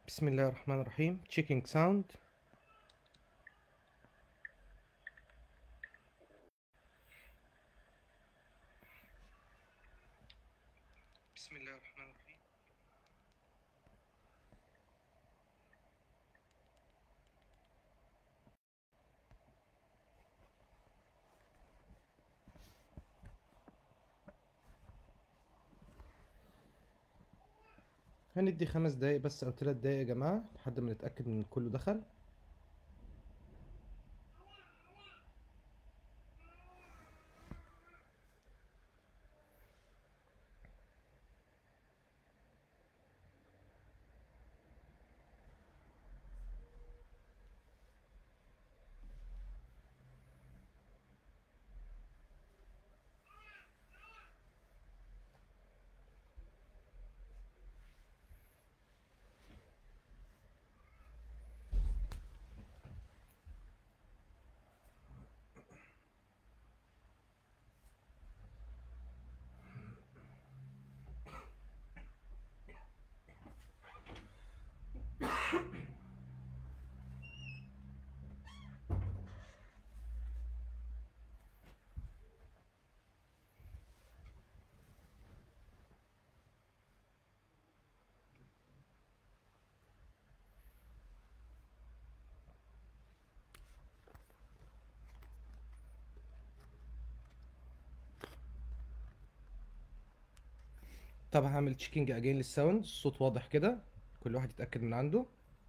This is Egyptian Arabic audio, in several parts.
بسم الله الرحمن الرحيم checking sound بسم الله الرحمن الرحيم هندي خمس دقايق بس او ثلاث دقايق يا جماعة لحد ما نتأكد ان كله دخل طبعا هعمل تشيكينج اجين للساوند الصوت واضح كده كل واحد يتأكد من عنده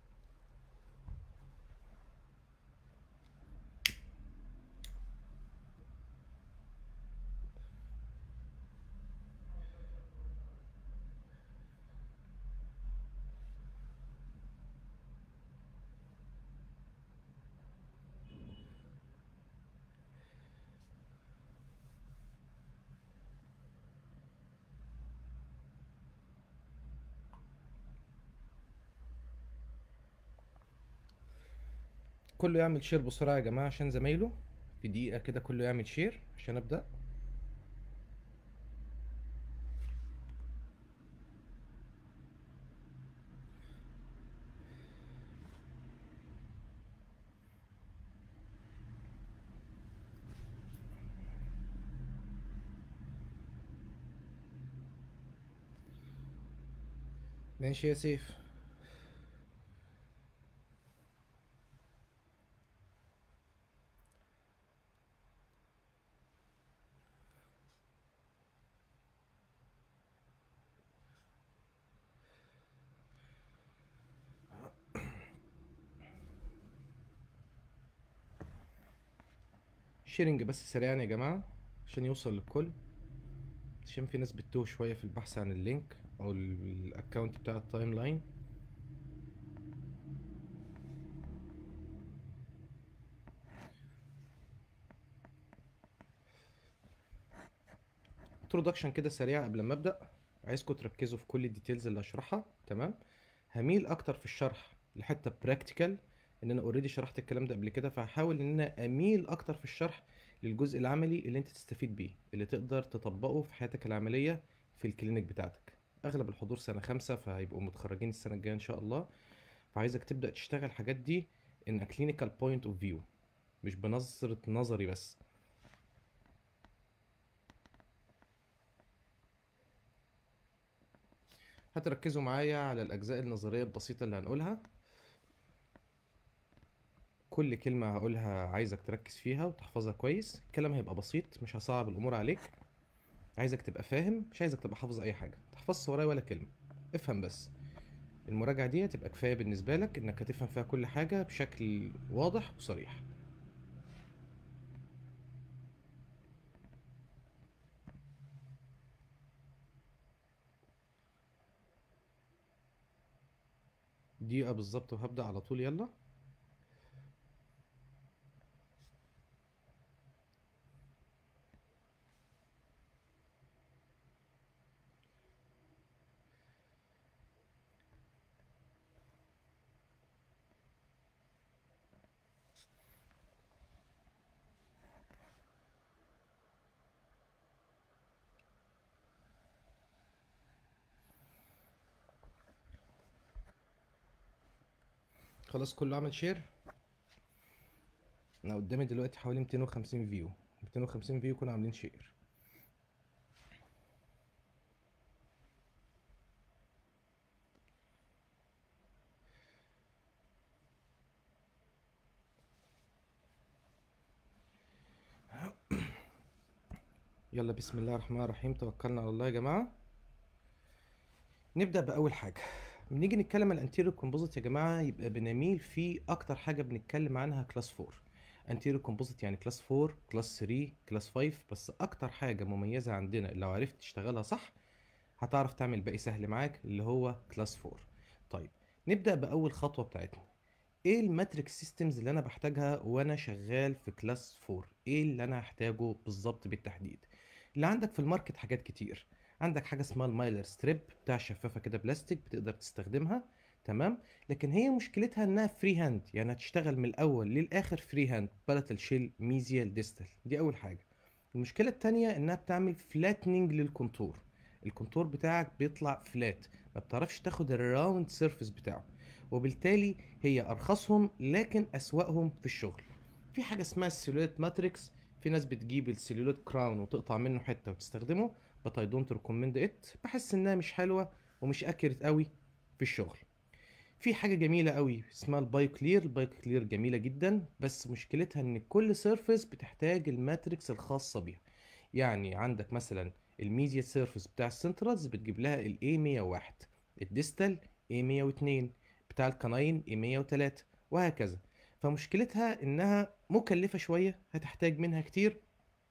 كله يعمل شير بسرعة يا جماعة عشان زمايله في دقيقة كده كله يعمل شير عشان أبدأ ماشي يا سيف شيرنج بس سريعا يا جماعة عشان يوصل للكل عشان في ناس بتتوه شوية في البحث عن اللينك أو الأكونت بتاع التايم لاين introduction كده سريع قبل ما ابدا عايزكم تركزوا في كل الديتيلز اللي هشرحها تمام هميل اكتر في الشرح لحته براكتيكال ان انا اوريدي شرحت الكلام ده قبل كده فهحاول ان انا اميل اكتر في الشرح للجزء العملي اللي انت تستفيد بيه اللي تقدر تطبقه في حياتك العمليه في الكلينيك بتاعتك اغلب الحضور سنه خمسة فهيبقوا متخرجين السنه الجايه ان شاء الله فعايزك تبدا تشتغل الحاجات دي in a clinical point of view مش بنظرة نظري بس هتركزوا معايا على الأجزاء النظرية البسيطة اللي هنقولها كل كلمة هقولها عايزك تركز فيها وتحفظها كويس الكلام هيبقى بسيط مش هصعب الأمور عليك عايزك تبقى فاهم مش عايزك تبقى حافظ أي حاجة تحفظش ورايا ولا كلمة افهم بس المراجعة دي هتبقى كفاية بالنسبة لك إنك هتفهم فيها كل حاجة بشكل واضح وصريح دقيقة بالظبط وهبدأ على طول يلا خلاص كله عمل شير انا قدامي دلوقتي حوالي 250 فيو 250 فيو كانوا عاملين شير يلا بسم الله الرحمن الرحيم توكلنا على الله يا جماعة نبدأ بأول حاجة بنيجي نتكلم عن الانتيريور كومبوزيت يا جماعة يبقى بنميل في أكتر حاجة بنتكلم عنها كلاس 4 انتيريور كومبوزيت يعني كلاس 4 كلاس 3 كلاس 5 بس أكتر حاجة مميزة عندنا لو عرفت تشتغلها صح هتعرف تعمل باقي سهل معاك اللي هو كلاس 4 طيب نبدأ بأول خطوة بتاعتنا ايه الماتريكس سيستمز اللي انا بحتاجها وانا شغال في كلاس 4 ايه اللي انا هحتاجه بالظبط بالتحديد اللي عندك في الماركت حاجات كتير عندك حاجه اسمها المايلر ستريب بتاع شفافه كده بلاستيك بتقدر تستخدمها تمام لكن هي مشكلتها انها فري هاند يعني هتشتغل من الاول للاخر فري هاند بلاتال شيل ميزيال ديستال دي اول حاجه المشكله التانية انها بتعمل فلاتنينج للكونتور الكونتور بتاعك بيطلع فلات ما بتعرفش تاخد الراوند سيرفيس بتاعه وبالتالي هي ارخصهم لكن اسوأهم في الشغل في حاجه اسمها السيلوليت ماتريكس في ناس بتجيب السيلوليت كراون وتقطع منه حته وتستخدمه but I don't recommend it بحس انها مش حلوه ومش اكيرت قوي في الشغل في حاجه جميله قوي اسمها البايو كلير البايو كلير جميله جدا بس مشكلتها ان كل سيرفيس بتحتاج الماتريكس الخاصه بيها يعني عندك مثلا الميديا سيرفيس بتاع السنترالز بتجيب لها ال A101 الديستال A102 بتاع الكناين A103 وهكذا فمشكلتها انها مكلفة شوية هتحتاج منها كتير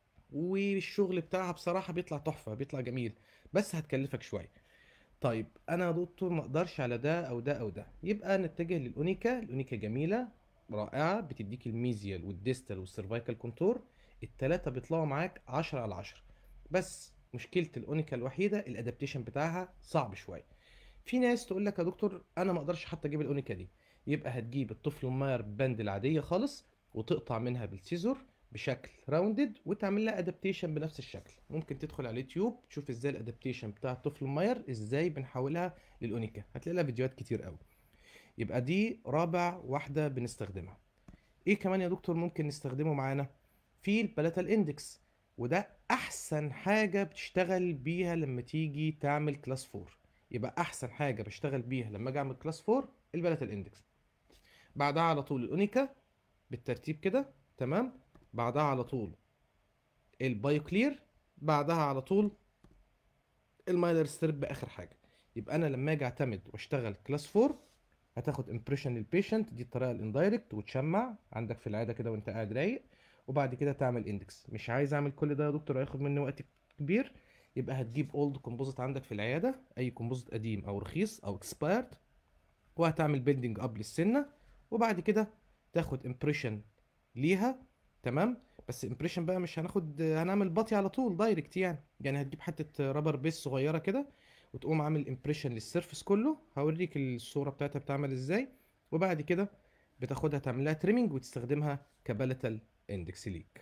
والشغل بتاعها بصراحة بيطلع تحفة بيطلع جميل بس هتكلفك شوية طيب انا يا دكتور ما اقدرش على ده او ده او ده يبقى نتجه للاونيكا الاونيكا جميلة رائعة بتديك الميزيال والديستال والسيرفايكال كونتور التلاتة بيطلعوا معاك 10 على 10 بس مشكلة الاونيكا الوحيدة الادابتيشن بتاعها صعب شوية في ناس تقول لك يا دكتور انا ما اقدرش حتى اجيب الاونيكا دي يبقى هتجيب الطفل ماير باند العاديه خالص وتقطع منها بالسيزور بشكل راوندد وتعمل لها ادابتيشن بنفس الشكل ممكن تدخل على اليوتيوب تشوف ازاي الادابتيشن بتاع الطفل ماير ازاي بنحولها للاونيكا هتلاقي لها فيديوهات كتير قوي يبقى دي رابع واحده بنستخدمها ايه كمان يا دكتور ممكن نستخدمه معانا في البلاتال اندكس وده احسن حاجه بتشتغل بيها لما تيجي تعمل كلاس 4 يبقى احسن حاجه بشتغل بيها لما اجي اعمل كلاس 4 البلاتال اندكس بعدها على طول الاونيكا بالترتيب كده تمام بعدها على طول البايو كلير بعدها على طول المايلر ستريب اخر حاجه يبقى انا لما اجي اعتمد واشتغل كلاس 4 هتاخد امبريشن للبيشنت دي الطريقه الاندايركت وتشمع عندك في العياده كده وانت قاعد رايق وبعد كده تعمل اندكس مش عايز اعمل كل ده يا دكتور هياخد مني وقت كبير يبقى هتجيب اولد كومبوزيت عندك في العياده اي كومبوزيت قديم او رخيص او اكسبايرد وهتعمل بيلدينج اب للسنه وبعد كده تاخد امبريشن ليها تمام بس امبريشن بقى مش هناخد هنعمل باطي على طول دايركت يعني يعني هتجيب حته رابر بيس صغيره كده وتقوم عامل امبريشن للسيرفيس كله هوريك الصوره بتاعتها بتعمل ازاي وبعد كده بتاخدها تعمل لها تريمنج وتستخدمها كباليتال اندكس ليك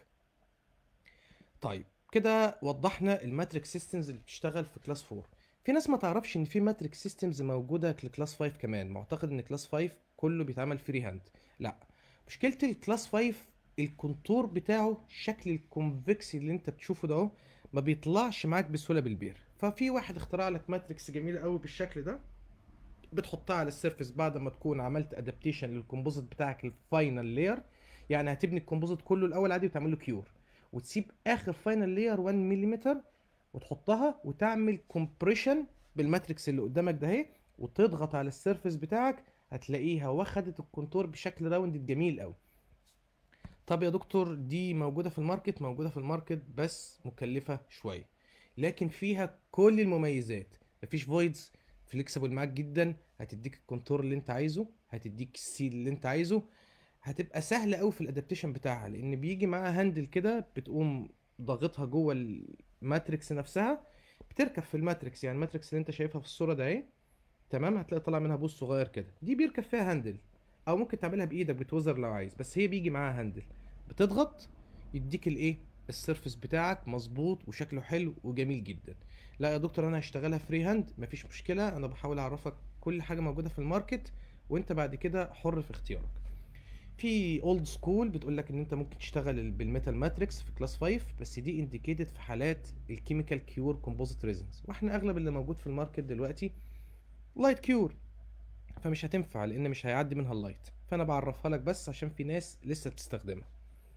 طيب كده وضحنا الماتريك سيستمز اللي بتشتغل في كلاس 4 في ناس ما تعرفش ان في ماتريك سيستمز موجوده لكلاس 5 كمان معتقد ان كلاس 5 كله بيتعمل فري هاند لا مشكله الكلاس 5 الكونتور بتاعه شكل الكونفكسي اللي انت بتشوفه ده اهو ما بيطلعش معاك بسهوله بالبير ففي واحد اخترع لك ماتريكس جميله قوي بالشكل ده بتحطها على السيرفيس بعد ما تكون عملت ادابتيشن للكومبوزيت بتاعك الفاينل لاير يعني هتبني الكومبوزيت كله الاول عادي وتعمل له كيور وتسيب اخر فاينل لاير 1 ملم وتحطها وتعمل كومبريشن بالماتريكس اللي قدامك ده اهي وتضغط على السيرفيس بتاعك هتلاقيها واخدت الكونتور بشكل راوند جميل قوي طب يا دكتور دي موجوده في الماركت موجوده في الماركت بس مكلفه شويه لكن فيها كل المميزات مفيش فويدز فليكسبل معاك جدا هتديك الكونتور اللي انت عايزه هتديك السيل اللي انت عايزه هتبقى سهله قوي في الادابتيشن بتاعها لان بيجي معاها هاندل كده بتقوم ضاغطها جوه الماتريكس نفسها بتركب في الماتريكس يعني الماتريكس اللي انت شايفها في الصوره ده اهي تمام هتلاقي طالع منها بوز صغير كده دي بيركب فيها هاندل او ممكن تعملها بايدك بتوزر لو عايز بس هي بيجي معاها هاندل بتضغط يديك الايه السيرفس بتاعك مظبوط وشكله حلو وجميل جدا لا يا دكتور انا هشتغلها فري هاند مفيش مشكله انا بحاول اعرفك كل حاجه موجوده في الماركت وانت بعد كده حر في اختيارك في اولد سكول بتقول لك ان انت ممكن تشتغل بالميتال ماتريكس في كلاس 5 بس دي انديكيتد في حالات الكيميكال كيور كومبوزيت ريزنز واحنا اغلب اللي موجود في الماركت دلوقتي لايت كيور فمش هتنفع لان مش هيعدي منها اللايت فانا بعرفها لك بس عشان في ناس لسه بتستخدمها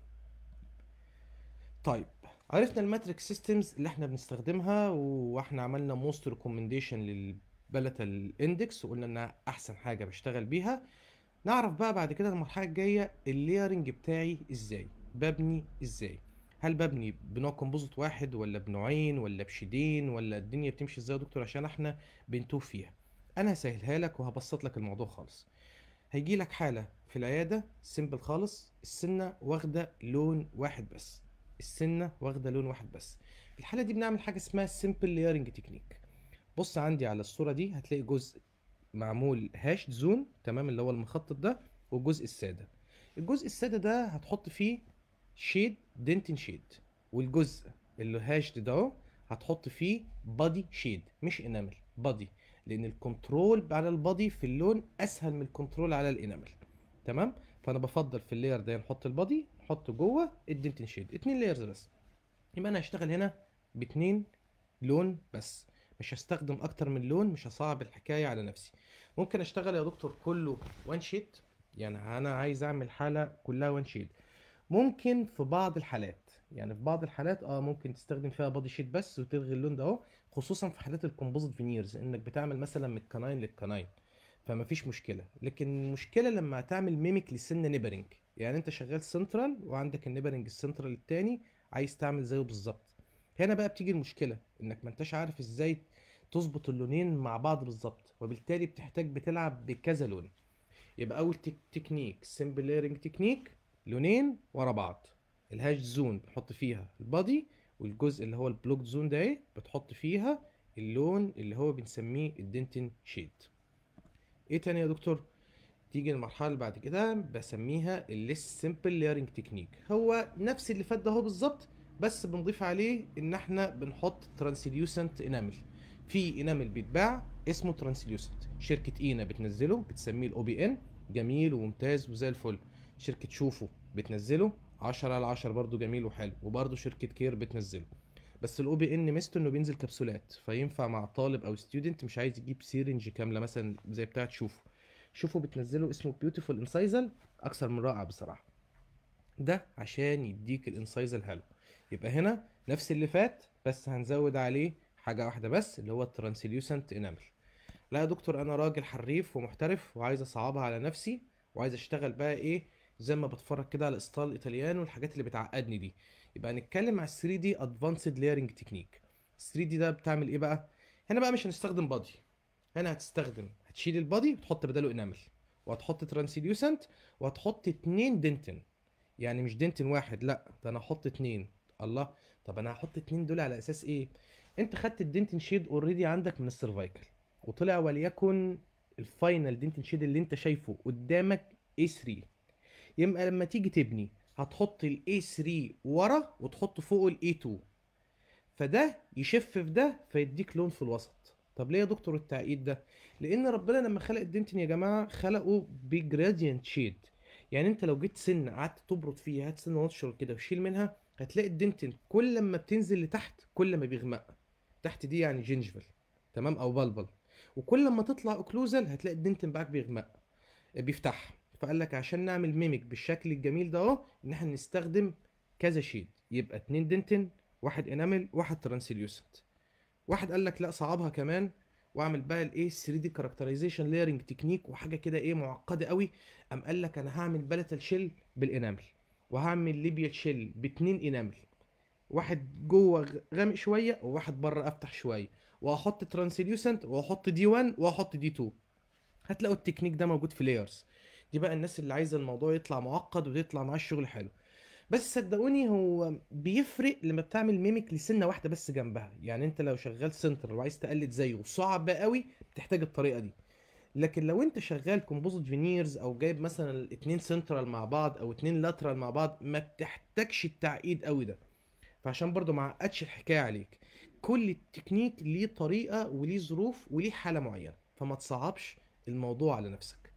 طيب عرفنا الماتريك سيستمز اللي احنا بنستخدمها واحنا عملنا موست ريكومنديشن للبلاتال اندكس وقلنا انها احسن حاجه بشتغل بيها نعرف بقى بعد كده المرحله الجايه الليرنج بتاعي ازاي ببني ازاي هل ببني بنوع كومبوزيت واحد ولا بنوعين ولا بشيدين ولا الدنيا بتمشي ازاي يا دكتور عشان احنا بنتوه فيها انا هسهلها لك وهبسط لك الموضوع خالص هيجي لك حاله في العياده سيمبل خالص السنه واخده لون واحد بس السنه واخده لون واحد بس في الحاله دي بنعمل حاجه اسمها سيمبل لايرنج تكنيك بص عندي على الصوره دي هتلاقي جزء معمول هاش زون تمام اللي هو المخطط ده والجزء الساده الجزء الساده ده هتحط فيه شيد دنتن شيد والجزء اللي هاشد ده اهو هتحط فيه بادي شيد مش انامل بادي لان الكنترول على البادي في اللون اسهل من الكنترول على الانامل تمام فانا بفضل في اللاير ده نحط البادي نحط جوه الدنتن شيد اتنين لايرز بس يبقى انا هشتغل هنا باتنين لون بس مش هستخدم اكتر من لون مش هصعب الحكايه على نفسي ممكن اشتغل يا دكتور كله وان شيت يعني انا عايز اعمل حاله كلها وان شيت ممكن في بعض الحالات يعني في بعض الحالات اه ممكن تستخدم فيها بادي شيت بس وتلغي اللون ده اهو خصوصا في حالات الكومبوزيت فينيرز انك بتعمل مثلا من الكناين للكناين فما فيش مشكله لكن المشكله لما تعمل ميميك لسن نيبرنج يعني انت شغال سنترال وعندك النيبرنج السنترال التاني عايز تعمل زيه بالظبط هنا بقى بتيجي المشكله انك ما انتش عارف ازاي تظبط اللونين مع بعض بالظبط وبالتالي بتحتاج بتلعب بكذا لون يبقى اول تك تكنيك سمبل لايرنج تكنيك لونين ورا بعض الهاش زون بنحط فيها البادي والجزء اللي هو البلوك زون ده ايه بتحط فيها اللون اللي هو بنسميه الدنتن شيد ايه تاني يا دكتور تيجي المرحله اللي بعد كده بسميها الليس سمبل لايرنج تكنيك هو نفس اللي فات ده اهو بالظبط بس بنضيف عليه ان احنا بنحط ترانسليوسنت انامل في انامل بيتباع اسمه ترانسليوسنت شركه اينا بتنزله بتسميه الاو بي ان جميل وممتاز وزي الفل شركه شوفو بتنزله 10 على 10 برضو جميل وحلو وبرضو شركه كير بتنزله بس الاو بي ان ميزته انه بينزل كبسولات فينفع مع طالب او ستودنت مش عايز يجيب سيرنج كامله مثلا زي بتاعه شوفو شوفوا بتنزله اسمه بيوتيفول انسايزل اكثر من رائع بصراحه ده عشان يديك الانسايزل حلو يبقى هنا نفس اللي فات بس هنزود عليه حاجه واحده بس اللي هو الترانسليوسنت انامل لا يا دكتور انا راجل حريف ومحترف وعايز اصعبها على نفسي وعايز اشتغل بقى ايه زي ما بتفرج كده على الاستال الايطاليان والحاجات اللي بتعقدني دي يبقى هنتكلم على 3 دي ادفانسد لايرنج تكنيك 3 دي ده بتعمل ايه بقى هنا بقى مش هنستخدم بادي هنا هتستخدم هتشيل البادي وتحط بداله انامل وهتحط ترانسليوسنت وهتحط اتنين دنتن يعني مش دنتن واحد لا ده انا هحط اتنين الله طب انا هحط اتنين دول على اساس ايه انت خدت الدنتن شيد اوريدي عندك من السيرفايكل وطلع وليكن الفاينل دنتن شيد اللي انت شايفه قدامك A3 يبقى لما تيجي تبني هتحط ال A3 ورا وتحط فوقه ال A2 فده يشف في ده فيديك لون في الوسط طب ليه يا دكتور التعقيد ده لان ربنا لما خلق الدنتن يا جماعه خلقه بجراديانت شيد يعني انت لو جيت سن قعدت تبرد فيها هات سن ناتشرال كده وشيل منها هتلاقي الدنتن كل ما بتنزل لتحت كل ما بيغمق تحت دي يعني جينجفل تمام او بلبل وكل ما تطلع اوكلوزال هتلاقي الدنتن معاك بيغمق بيفتح فقال لك عشان نعمل ميميك بالشكل الجميل ده اهو ان احنا نستخدم كذا شيد يبقى اتنين دنتن واحد انامل واحد ترانسليوسنت واحد قال لك لا صعبها كمان واعمل بقى الايه 3 دي كاركترايزيشن لايرنج تكنيك وحاجه كده ايه معقده قوي قام قال لك انا هعمل بلتال شيل بالانامل وهعمل ليبيال شيل باتنين انامل واحد جوه غامق شويه وواحد بره افتح شويه وهحط ترانسليوسنت وهحط دي 1 وهحط دي 2 هتلاقوا التكنيك ده موجود في لايرز دي بقى الناس اللي عايزه الموضوع يطلع معقد ويطلع معاه الشغل حلو بس صدقوني هو بيفرق لما بتعمل ميميك لسنه واحده بس جنبها يعني انت لو شغال سنتر وعايز تقلد زيه صعب قوي بتحتاج الطريقه دي لكن لو انت شغال كومبوزيت فينيرز او جايب مثلا اتنين سنترال مع بعض او اتنين لاترال مع بعض ما بتحتاجش التعقيد قوي ده فعشان برضو ما عقدش الحكايه عليك كل تكنيك ليه طريقه وليه ظروف وليه حاله معينه فما تصعبش الموضوع على نفسك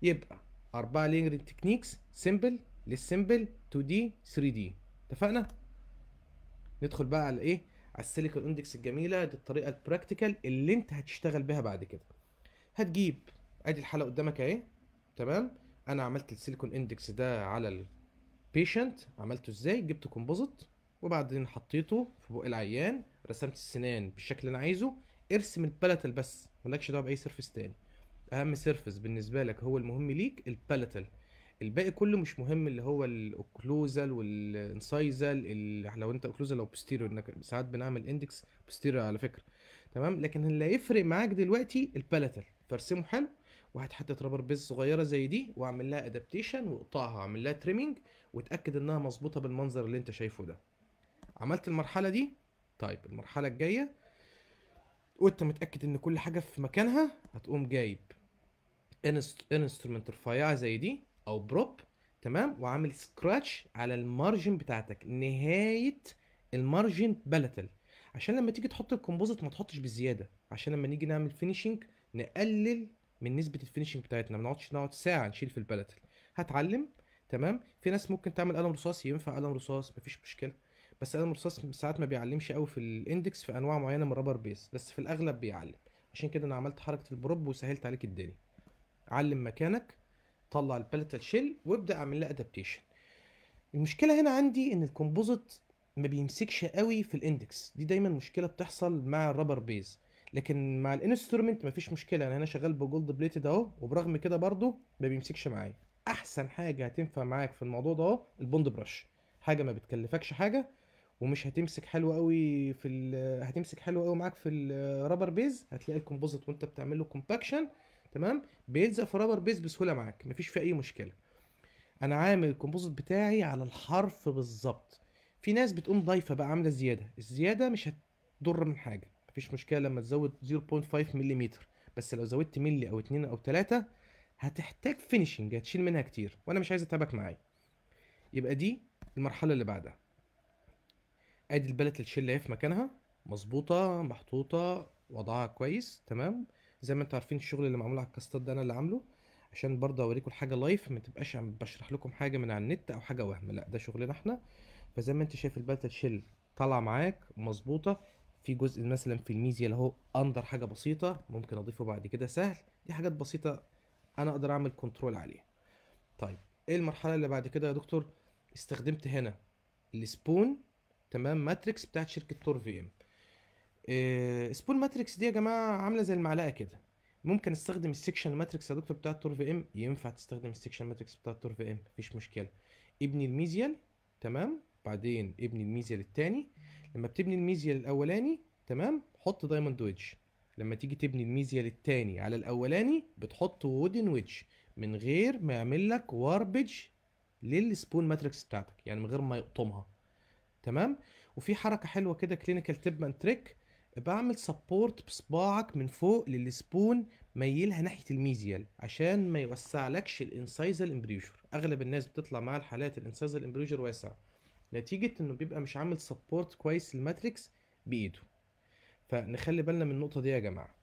يبقى أربعة لينجرينج تكنيكس سيمبل للسيمبل 2 دي 3 دي اتفقنا ندخل بقى على ايه على السيليكون اندكس الجميله دي الطريقه البراكتيكال اللي انت هتشتغل بيها بعد كده هتجيب ادي الحلقه قدامك اهي تمام انا عملت السيليكون اندكس ده على البيشنت عملته ازاي جبت كومبوزيت وبعدين حطيته في بق العيان رسمت السنان بالشكل اللي انا عايزه ارسم البلاتل بس مالكش دعوه باي سيرفيس تاني اهم سيرفيس بالنسبه لك هو المهم ليك البلاتل الباقي كله مش مهم اللي هو الاوكلوزال والانسايزال ال- لو انت اوكلوزال او بوستيريور انك ساعات بنعمل اندكس بوستيريور على فكره تمام لكن اللي هيفرق معاك دلوقتي البلاتل فارسمه حلو وهتحطط رابر بيز صغيره زي دي واعمل لها ادابتيشن واقطعها اعمل لها تريمنج واتاكد انها مظبوطه بالمنظر اللي انت شايفه ده عملت المرحله دي طيب المرحله الجايه وانت متاكد ان كل حاجه في مكانها هتقوم جايب انسترومنت رفيعه زي دي او بروب تمام وعامل سكراتش على المارجن بتاعتك نهايه المارجن بلتل عشان لما تيجي تحط الكومبوزيت ما تحطش بالزياده عشان لما نيجي نعمل فينيشنج نقلل من نسبه الفينيشنج بتاعتنا ما نقعدش نقعد ساعه نشيل في البلتل هتعلم تمام في ناس ممكن تعمل قلم رصاص ينفع قلم رصاص مفيش مشكله بس قلم رصاص ساعات ما بيعلمش قوي في الاندكس في انواع معينه من الرابر بيس بس في الاغلب بيعلم عشان كده انا عملت حركه البروب وسهلت عليك الدنيا علم مكانك طلع الباليتال شيل وابدا اعمل لها ادابتيشن المشكله هنا عندي ان الكومبوزيت ما بيمسكش قوي في الاندكس دي دايما مشكله بتحصل مع الرابر بيز لكن مع الانسترومنت مفيش مشكله انا هنا شغال بجولد بليتد اهو وبرغم كده برضو ما بيمسكش معايا احسن حاجه هتنفع معاك في الموضوع ده اهو البوند برش حاجه ما بتكلفكش حاجه ومش هتمسك حلو قوي في ال هتمسك حلو قوي معاك في الرابر بيز هتلاقي الكومبوزيت وانت بتعمل له كومباكشن تمام بيلزق في رابر بيز بسهوله معاك مفيش فيه اي مشكله انا عامل الكومبوزيت بتاعي على الحرف بالظبط في ناس بتقوم ضايفه بقى عامله زياده الزياده مش هتضر من حاجه مفيش مشكله لما تزود 0.5 ملم بس لو زودت ملي او 2 او 3 هتحتاج فينيشنج هتشيل منها كتير وانا مش عايز اتعبك معايا يبقى دي المرحله اللي بعدها ادي البلت الشيل اهي في مكانها مظبوطه محطوطه وضعها كويس تمام زي ما انتوا عارفين الشغل اللي معمول على الكاستات ده انا اللي عامله عشان برضه اوريكم الحاجه لايف ما تبقاش عم بشرح لكم حاجه من على النت او حاجه وهم لا ده شغلنا احنا فزي ما انت شايف البلت الشيل طالعه معاك مظبوطه في جزء مثلا في الميزيا اللي هو اندر حاجه بسيطه ممكن اضيفه بعد كده سهل دي حاجات بسيطه انا اقدر اعمل كنترول عليها طيب ايه المرحله اللي بعد كده يا دكتور استخدمت هنا السبون تمام ماتريكس بتاعت شركه تور في ام إيه سبون ماتريكس دي يا جماعه عامله زي المعلقه كده ممكن استخدم السكشن ماتريكس يا دكتور بتاعت تور في ام ينفع تستخدم السكشن ماتريكس بتاعت تور في ام مفيش مشكله ابني الميزيال تمام بعدين ابني الميزيال التاني لما بتبني الميزيال الاولاني تمام حط دايموند ويدج لما تيجي تبني الميزيال التاني على الاولاني بتحط وودن ويدج من غير ما يعمل لك واربج للسبون ماتريكس بتاعتك يعني من غير ما يقطمها تمام وفي حركه حلوه كده كلينيكال تيب اند تريك بعمل سبورت بصباعك من فوق للسبون ميلها ناحيه الميزيال عشان ما يوسعلكش الانسايزال امبريوجر اغلب الناس بتطلع مع الحالات الانسايزال امبريوجر واسع نتيجه انه بيبقى مش عامل سبورت كويس للماتريكس بايده فنخلي بالنا من النقطه دي يا جماعه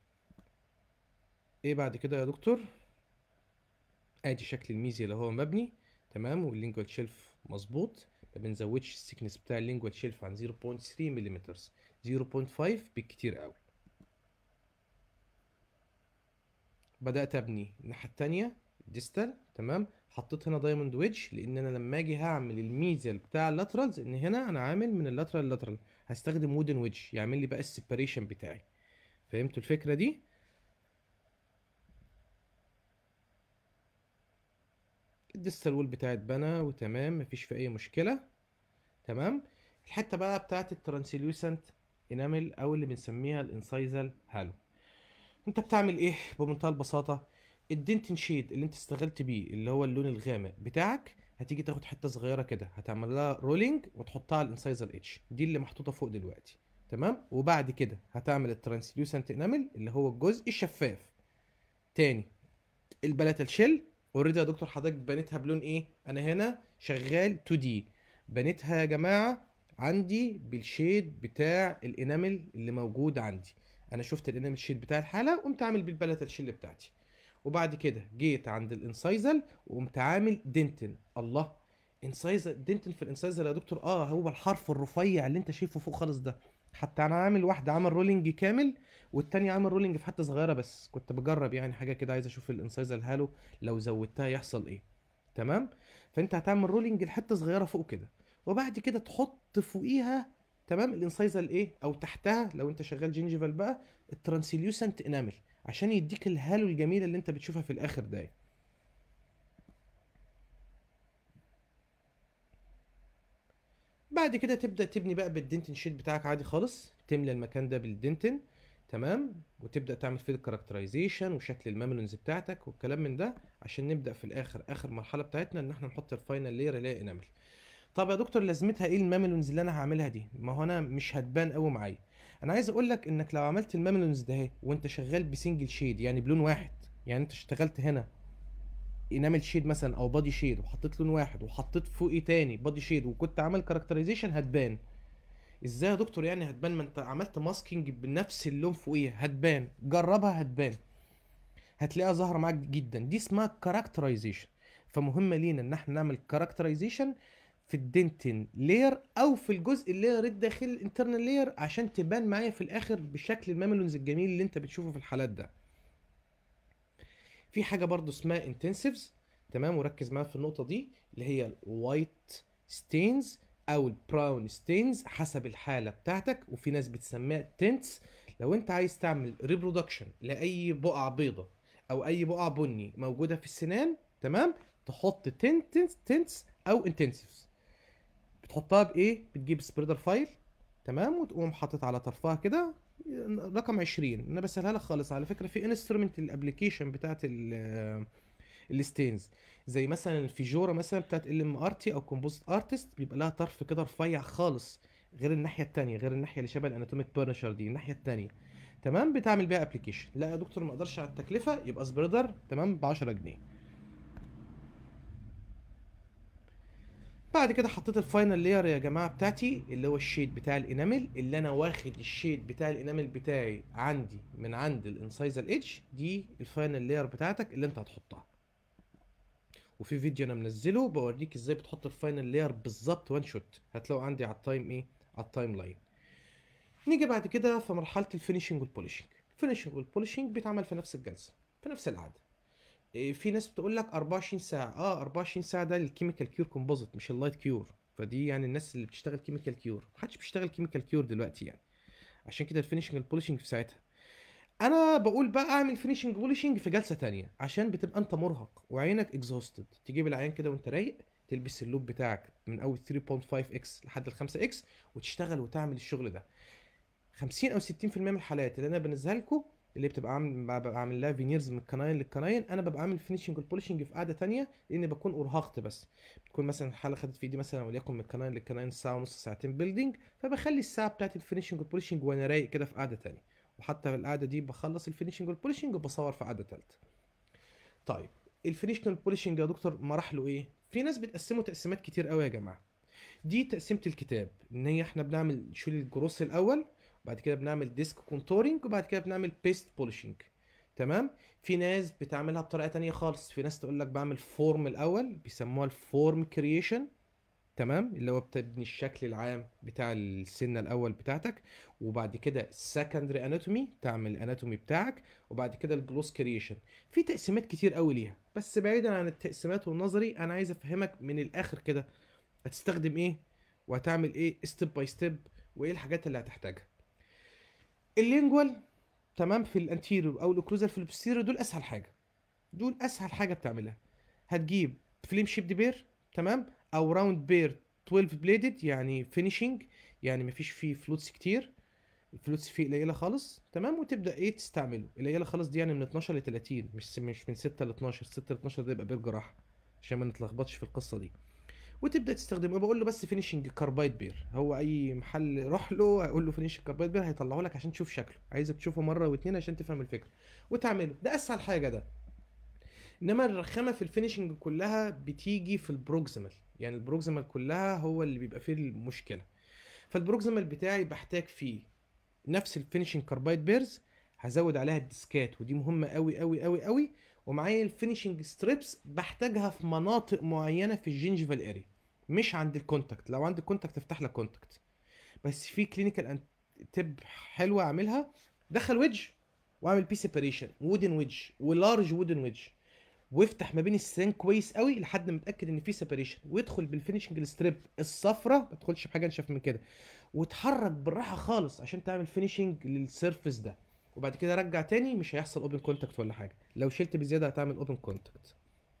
ايه بعد كده يا دكتور ادي شكل الميزيا اللي هو مبني تمام واللينجوال شيلف مظبوط ما بنزودش السكنس بتاع اللينجوال شيلف عن 0.3 ملم 0.5 بالكتير قوي بدأت ابني الناحية التانية ديستال تمام حطيت هنا دايموند ويدج لان انا لما اجي هعمل الميزل بتاع اللاترالز ان هنا انا عامل من اللاترال للاترال هستخدم وودن ويدج يعمل لي بقى السيبريشن بتاعي فهمتوا الفكرة دي الديستال وول بتاعي اتبنى وتمام مفيش في اي مشكلة تمام الحتة بقى بتاعت الترانسليوسنت انامل او اللي بنسميها الانسايزال هالو انت بتعمل ايه بمنتهى البساطة الدنتن شيد اللي انت اشتغلت بيه اللي هو اللون الغامق بتاعك هتيجي تاخد حته صغيره كده هتعمل لها رولينج وتحطها على الانسايزر اتش دي اللي محطوطه فوق دلوقتي تمام وبعد كده هتعمل الترانسليوسنت انامل اللي هو الجزء الشفاف تاني البلاتال شيل اوريدي يا دكتور حضرتك بنيتها بلون ايه انا هنا شغال 2 دي بنيتها يا جماعه عندي بالشيد بتاع الانامل اللي موجود عندي انا شفت الانامل شيد بتاع الحاله قمت عامل بالبلاتال شيل بتاعتي وبعد كده جيت عند الانسايزل وقمت عامل دنتن الله انسايزل دنتن في الانسايزل يا دكتور اه هو الحرف الرفيع اللي انت شايفه فوق خالص ده حتى انا عامل واحده عامل رولينج كامل والتانية عامل رولينج في حته صغيره بس كنت بجرب يعني حاجه كده عايز اشوف الانسايزل هالو لو زودتها يحصل ايه تمام فانت هتعمل رولينج لحته صغيره فوق كده وبعد كده تحط فوقيها تمام الانسايزل ايه او تحتها لو انت شغال جينجيفال بقى الترانسليوسنت انامل عشان يديك الهالو الجميله اللي انت بتشوفها في الاخر ده بعد كده تبدا تبني بقى بالدنتن شيت بتاعك عادي خالص تملى المكان ده بالدنتن تمام وتبدا تعمل فيه الكاركترايزيشن وشكل الماملونز بتاعتك والكلام من ده عشان نبدا في الاخر اخر مرحله بتاعتنا ان احنا نحط الفاينل لير اللي هي انامل طب يا دكتور لازمتها ايه الماملونز اللي انا هعملها دي ما هو انا مش هتبان قوي معايا انا عايز اقول لك انك لو عملت الماملونز ده اهي وانت شغال بسنجل شيد يعني بلون واحد يعني انت اشتغلت هنا انامل شيد مثلا او بادي شيد وحطيت لون واحد وحطيت فوقيه تاني بادي شيد وكنت عامل كاركترايزيشن هتبان ازاي يا دكتور يعني هتبان ما انت عملت ماسكينج بنفس اللون فوقيه هتبان جربها هتبان هتلاقيها ظاهره معاك جدا دي اسمها كاركترايزيشن فمهمه لينا ان احنا نعمل كاركترايزيشن في الدنتين لاير او في الجزء اللاير الداخلي الانترنال لاير عشان تبان معايا في الاخر بشكل الماملونز الجميل اللي انت بتشوفه في الحالات ده في حاجه برضو اسمها انتنسيفز تمام وركز معايا في النقطه دي اللي هي الوايت ستينز او البراون ستينز حسب الحاله بتاعتك وفي ناس بتسميها تنتس لو انت عايز تعمل ريبرودكشن لاي بقعه بيضه او اي بقعه بني موجوده في السنان تمام تحط تنتس تنتس او انتنسيفز بتحطها بايه بتجيب سبريدر فايل تمام وتقوم حاطط على طرفها كده رقم 20 انا بسهلها لك خالص على فكره في انسترومنت الابلكيشن بتاعت الستينز زي مثلا الفيجورا مثلا بتاعت ال ام ار تي او كومبوزيت ارتست بيبقى لها طرف كده رفيع خالص غير الناحيه التانية غير الناحيه اللي شبه الاناتوميك بيرنشر دي الناحيه التانية تمام بتعمل بيها ابلكيشن لا يا دكتور ما اقدرش على التكلفه يبقى سبريدر تمام ب 10 جنيه بعد كده حطيت الفاينل لاير يا جماعه بتاعتي اللي هو الشيد بتاع الانامل اللي انا واخد الشيد بتاع الانامل بتاعي عندي من عند الانسايزر ايدج دي الفاينل لاير بتاعتك اللي انت هتحطها وفي فيديو انا منزله بوريك ازاي بتحط الفاينل لاير بالظبط وان شوت هتلاقوا عندي على التايم ايه على التايم لاين نيجي بعد كده في مرحله الفينيشنج والبوليشنج الفينيشنج والبوليشنج بيتعمل في نفس الجلسه في نفس القعده إيه، في ناس بتقول لك 24 ساعه اه 24 ساعه ده للكيميكال كيور كومبوزيت مش اللايت كيور فدي يعني الناس اللي بتشتغل كيميكال كيور محدش بيشتغل كيميكال كيور دلوقتي يعني عشان كده الفينيشنج البوليشنج في ساعتها انا بقول بقى اعمل فينيشنج بوليشنج في جلسه تانية عشان بتبقى انت مرهق وعينك اكزوستد تجيب العيان كده وانت رايق تلبس اللوب بتاعك من اول 3.5 اكس لحد ال 5 اكس وتشتغل وتعمل الشغل ده 50 او 60% من الحالات اللي انا بنزلها لكم اللي بتبقى عامل ببقى عامل لها فينيرز من الكناين للكناين انا ببقى عامل فينيشنج والبوليشنج في قعده تانية لان بكون ارهقت بس بتكون مثلا الحاله خدت في ايدي مثلا وليكن من الكناين للكناين ساعه ونص ساعتين بيلدينج فبخلي الساعه بتاعت الفينيشنج والبوليشنج وانا رايق كده في قعده تانية وحتى في القعده دي بخلص الفينيشنج والبوليشنج وبصور في قعده ثالثه طيب الفينيشنج والبوليشنج يا دكتور مراحله ايه في ناس بتقسمه تقسيمات كتير قوي يا جماعه دي تقسيمه الكتاب ان هي احنا بنعمل شيل الجروس الاول بعد كده بنعمل ديسك كونتورنج وبعد كده بنعمل بيست بوليشنج تمام في ناس بتعملها بطريقه تانية خالص في ناس تقول لك بعمل فورم الاول بيسموها الفورم كرييشن تمام اللي هو بتبني الشكل العام بتاع السنه الاول بتاعتك وبعد كده السكندري اناتومي تعمل الاناتومي بتاعك وبعد كده الجلوس كرييشن في تقسيمات كتير قوي ليها بس بعيدا عن التقسيمات والنظري انا عايز افهمك من الاخر كده هتستخدم ايه وهتعمل ايه ستيب باي ستيب وايه الحاجات اللي هتحتاجها اللينجوال تمام في الانتيريور او الاوكلوزال في البوستيريور دول اسهل حاجه دول اسهل حاجه بتعملها هتجيب فليم شيب بير تمام او راوند بير 12 بليدد يعني فينيشنج يعني مفيش فيه فلوتس كتير الفلوتس فيه قليله خالص تمام وتبدا ايه تستعمله قليله خالص دي يعني من 12 ل 30 مش مش من 6 ل 12 6 ل 12 ده يبقى بير جراحه عشان ما نتلخبطش في القصه دي وتبدا تستخدمه بقول له بس فينيشنج كاربايد بير هو اي محل روح له اقول له فينيشنج كاربايد بير هيطلعه لك عشان تشوف شكله عايزك تشوفه مره واتنين عشان تفهم الفكره وتعمله ده اسهل حاجه ده انما الرخامه في الفينيشنج كلها بتيجي في البروكسيمال يعني البروكسيمال كلها هو اللي بيبقى فيه المشكله فالبروكسيمال بتاعي بحتاج فيه نفس الفينيشنج كاربايد بيرز هزود عليها الديسكات ودي مهمه قوي قوي قوي قوي ومعايا الفينيشنج ستريبس بحتاجها في مناطق معينه في الجينجيفال اريا مش عند الكونتاكت لو عند الكونتاكت افتح لك كونتاكت بس في كلينيكال تب حلوه اعملها دخل ويدج واعمل بي سيبريشن وودن ويدج ولارج وودن ويدج وافتح ما بين السنان كويس قوي لحد ما اتاكد ان في سيبريشن وادخل بالفينيشنج ستريب الصفرة ما تدخلش بحاجه انشف من كده واتحرك بالراحه خالص عشان تعمل فينيشنج للسيرفيس ده وبعد كده رجع تاني مش هيحصل اوبن كونتاكت ولا حاجه لو شلت بزياده هتعمل اوبن كونتاكت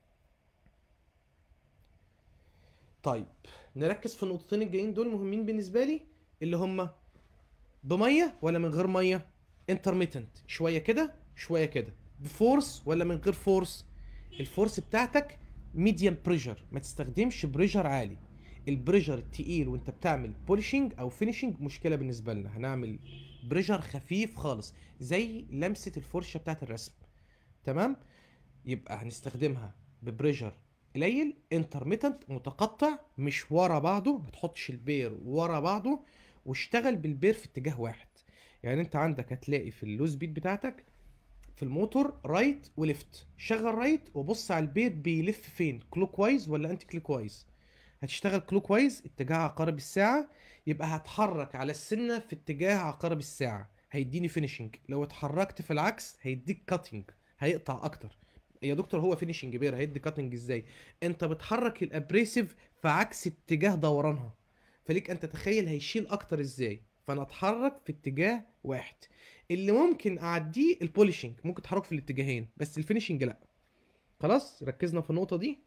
طيب نركز في النقطتين الجايين دول مهمين بالنسبه لي اللي هما بميه ولا من غير ميه انترميتنت شويه كده شويه كده بفورس ولا من غير فورس الفورس بتاعتك ميديم بريشر ما تستخدمش بريشر عالي البريشر التقيل وانت بتعمل بولشنج او فينيشنج مشكله بالنسبه لنا هنعمل بريشر خفيف خالص زي لمسه الفرشه بتاعت الرسم تمام يبقى هنستخدمها ببريشر قليل انترميتنت متقطع مش ورا بعضه ما تحطش البير ورا بعضه واشتغل بالبير في اتجاه واحد يعني انت عندك هتلاقي في اللوز بيت بتاعتك في الموتور رايت وليفت شغل رايت وبص على البير بيلف فين كلوك وايز ولا انتي كلوك وايز هتشتغل كلوك وايز اتجاه عقارب الساعه يبقى هتحرك على السنه في اتجاه عقارب الساعه هيديني فينيشنج لو اتحركت في العكس هيديك كاتنج هيقطع اكتر يا دكتور هو فينيشنج بير هيدي كاتنج ازاي انت بتحرك الابريسيف في عكس اتجاه دورانها فليك ان تتخيل هيشيل اكتر ازاي فانا اتحرك في اتجاه واحد اللي ممكن اعديه البوليشنج ممكن اتحرك في الاتجاهين بس الفينيشنج لا خلاص ركزنا في النقطه دي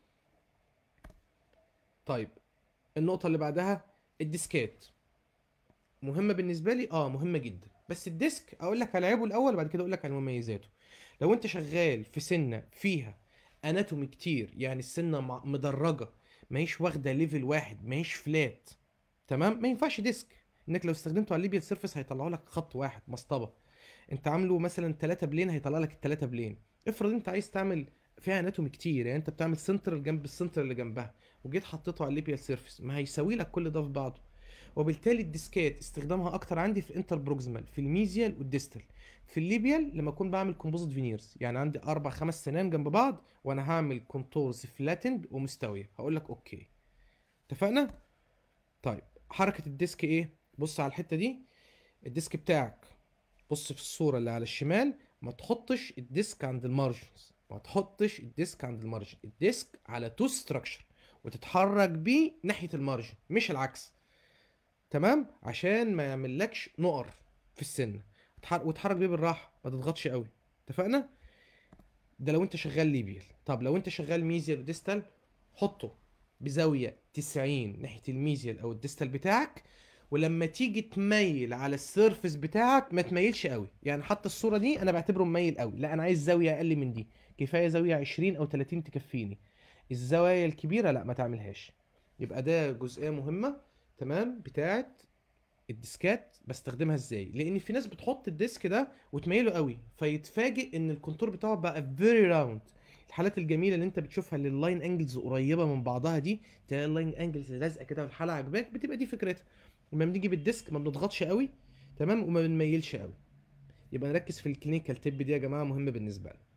طيب النقطه اللي بعدها الديسكات مهمه بالنسبه لي اه مهمه جدا بس الديسك اقول لك على عيبه الاول وبعد كده اقول لك على مميزاته لو انت شغال في سنه فيها اناتومي كتير يعني السنه مع- مدرجه ماهيش واخده ليفل واحد ماهيش فلات تمام ما ينفعش ديسك انك لو استخدمته على الليبيال سيرفيس هيطلعوا لك خط واحد مسطبه انت عامله مثلا 3 بلين هيطلع لك الثلاثه بلين افرض انت عايز تعمل فيها اناتومي كتير يعني انت بتعمل سنتر جنب السنتر اللي جنبها وجيت حطيته على الليبيال سيرفيس ما هيساوي لك كل ده في بعضه وبالتالي الديسكات استخدامها اكتر عندي في الانتر بروكسيمال في الميزيال والديستال في الليبيال لما اكون بعمل كومبوزيت فينيرز يعني عندي اربع خمس سنان جنب بعض وانا هعمل كونتورز فلاتند ومستويه هقول لك اوكي اتفقنا طيب حركه الديسك ايه بص على الحته دي الديسك بتاعك بص في الصوره اللي على الشمال ما تحطش الديسك عند المارجنز ما تحطش الديسك عند المارجن الديسك على تو ستراكشر وتتحرك بيه ناحيه المارجن مش العكس تمام عشان ما يعملكش نقر في السن تح- وتحرك بيه بالراحه ما تضغطش قوي اتفقنا ده لو انت شغال ليبيال طب لو انت شغال ميزيال وديستال حطه بزاويه 90 ناحيه الميزيال او الديستال بتاعك ولما تيجي تميل على السيرفس بتاعك ما تميلش قوي يعني حتى الصوره دي انا بعتبره مميل قوي لا انا عايز زاويه اقل من دي كفايه زاويه 20 او 30 تكفيني الزوايا الكبيره لا ما تعملهاش يبقى ده جزئيه مهمه تمام بتاعت الديسكات بستخدمها ازاي لان في ناس بتحط الديسك ده وتميله قوي فيتفاجئ ان الكونتور بتاعه بقى فيري راوند الحالات الجميله اللي انت بتشوفها اللي اللاين انجلز قريبه من بعضها دي تلاقي اللاين انجلز لازقه كده والحاله عجباك بتبقى دي فكرتها لما بنيجي بالديسك ما بنضغطش قوي تمام وما بنميلش قوي يبقى نركز في الكلينيكال تيب دي يا جماعه مهمه بالنسبه لنا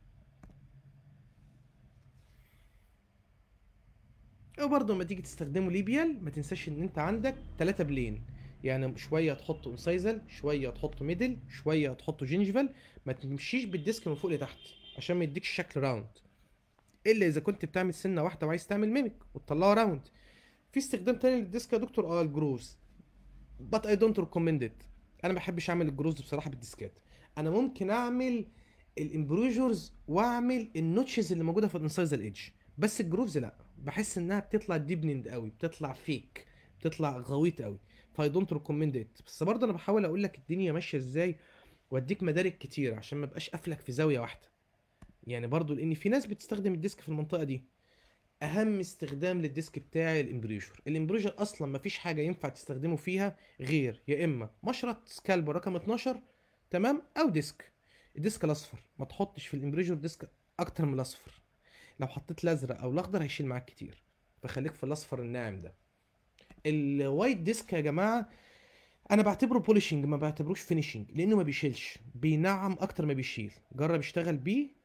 او برضه لما تيجي تستخدمه ليبيال ما تنساش ان انت عندك ثلاثة بلين يعني شويه تحطه انسايزل شويه تحطه ميدل شويه تحطه جينجفال ما تمشيش بالديسك من فوق لتحت عشان ما يديكش شكل راوند الا اذا كنت بتعمل سنه واحده وعايز تعمل ميميك وتطلعه راوند في استخدام تاني للديسك يا دكتور اه الجروز but I don't recommend it انا ما بحبش اعمل الجروز بصراحه بالديسكات انا ممكن اعمل الامبروجرز واعمل النوتشز اللي موجوده في الانسايزر ايدج بس الجروفز لا بحس انها بتطلع ديبنند قوي بتطلع فيك بتطلع غويط قوي فاي دونت ريكومند ات بس برضه انا بحاول اقول لك الدنيا ماشيه ازاي واديك مدارك كتير عشان ما بقاش قافلك في زاويه واحده يعني برضه لان في ناس بتستخدم الديسك في المنطقه دي اهم استخدام للديسك بتاعي الامبريجر الامبريجر اصلا ما فيش حاجه ينفع تستخدمه فيها غير يا اما مشرط سكالب رقم 12 تمام او ديسك الديسك الاصفر ما تحطش في الامبريجر ديسك اكتر من الاصفر لو حطيت الازرق او الاخضر هيشيل معاك كتير فخليك في الاصفر الناعم ده الوايت ديسك يا جماعه انا بعتبره بوليشنج ما بعتبروش فينيشنج لانه ما بيشيلش بينعم اكتر ما بيشيل جرب اشتغل بيه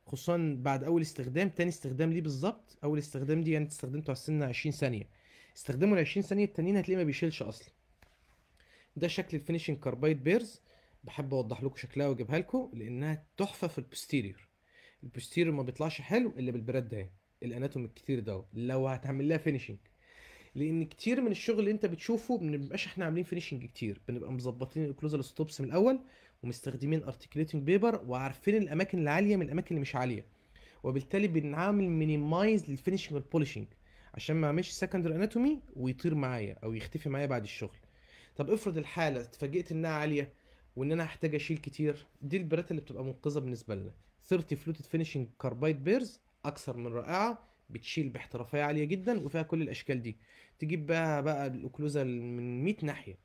خصوصا بعد اول استخدام تاني استخدام ليه بالظبط اول استخدام دي يعني انت استخدمته على السنه 20 ثانيه استخدمه ال 20 ثانيه التانيين هتلاقيه ما بيشيلش اصلا ده شكل الفينيشنج كاربايد بيرز بحب اوضح لكم شكلها واجيبها لكم لانها تحفه في البوستيريور البوستيريور ما بيطلعش حلو الا بالبراد ده الاناتوم الكتير ده لو هتعمل لها فينيشنج لان كتير من الشغل اللي انت بتشوفه ما بنبقاش احنا عاملين فينيشنج كتير بنبقى مظبطين الاوكلوزال ستوبس من الاول ومستخدمين ارتكليتنج بيبر وعارفين الاماكن العاليه من الاماكن اللي مش عاليه وبالتالي بنعمل مينيمايز للفينيشنج والبوليشنج عشان ما اعملش سكندري اناتومي ويطير معايا او يختفي معايا بعد الشغل طب افرض الحاله اتفاجئت انها عاليه وان انا هحتاج اشيل كتير دي البرات اللي بتبقى منقذه بالنسبه لنا 30 فلوتد فينيشنج كاربايد بيرز اكثر من رائعه بتشيل باحترافيه عاليه جدا وفيها كل الاشكال دي تجيب بقى بقى الاوكلوزا من 100 ناحيه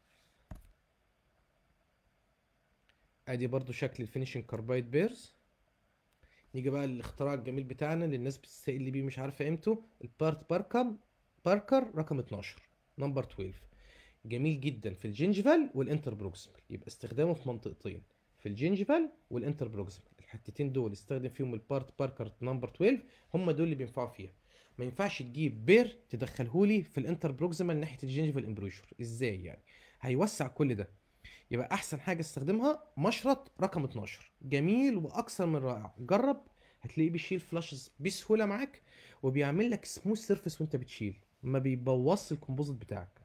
ادي برضو شكل الفينيشنج كاربايد بيرز نيجي بقى للاختراع الجميل بتاعنا اللي الناس بتستقل بيه مش عارفه قيمته البارت باركم باركر رقم 12 نمبر 12 جميل جدا في الجينجفال والانتر بروكسيمال يبقى استخدامه في منطقتين في الجينجفال والانتر بروكسيمال الحتتين دول استخدم فيهم البارت باركر نمبر 12 هم دول اللي بينفعوا فيها ما ينفعش تجيب بير تدخلهولي في الانتر بروكسيمال ناحيه الجينجفال امبروجر ازاي يعني هيوسع كل ده يبقى احسن حاجه استخدمها مشرط رقم 12 جميل واكثر من رائع جرب هتلاقيه بيشيل فلاشز بسهوله معاك وبيعمل لك سموث سيرفيس وانت بتشيل ما بيبوظش الكومبوزيت بتاعك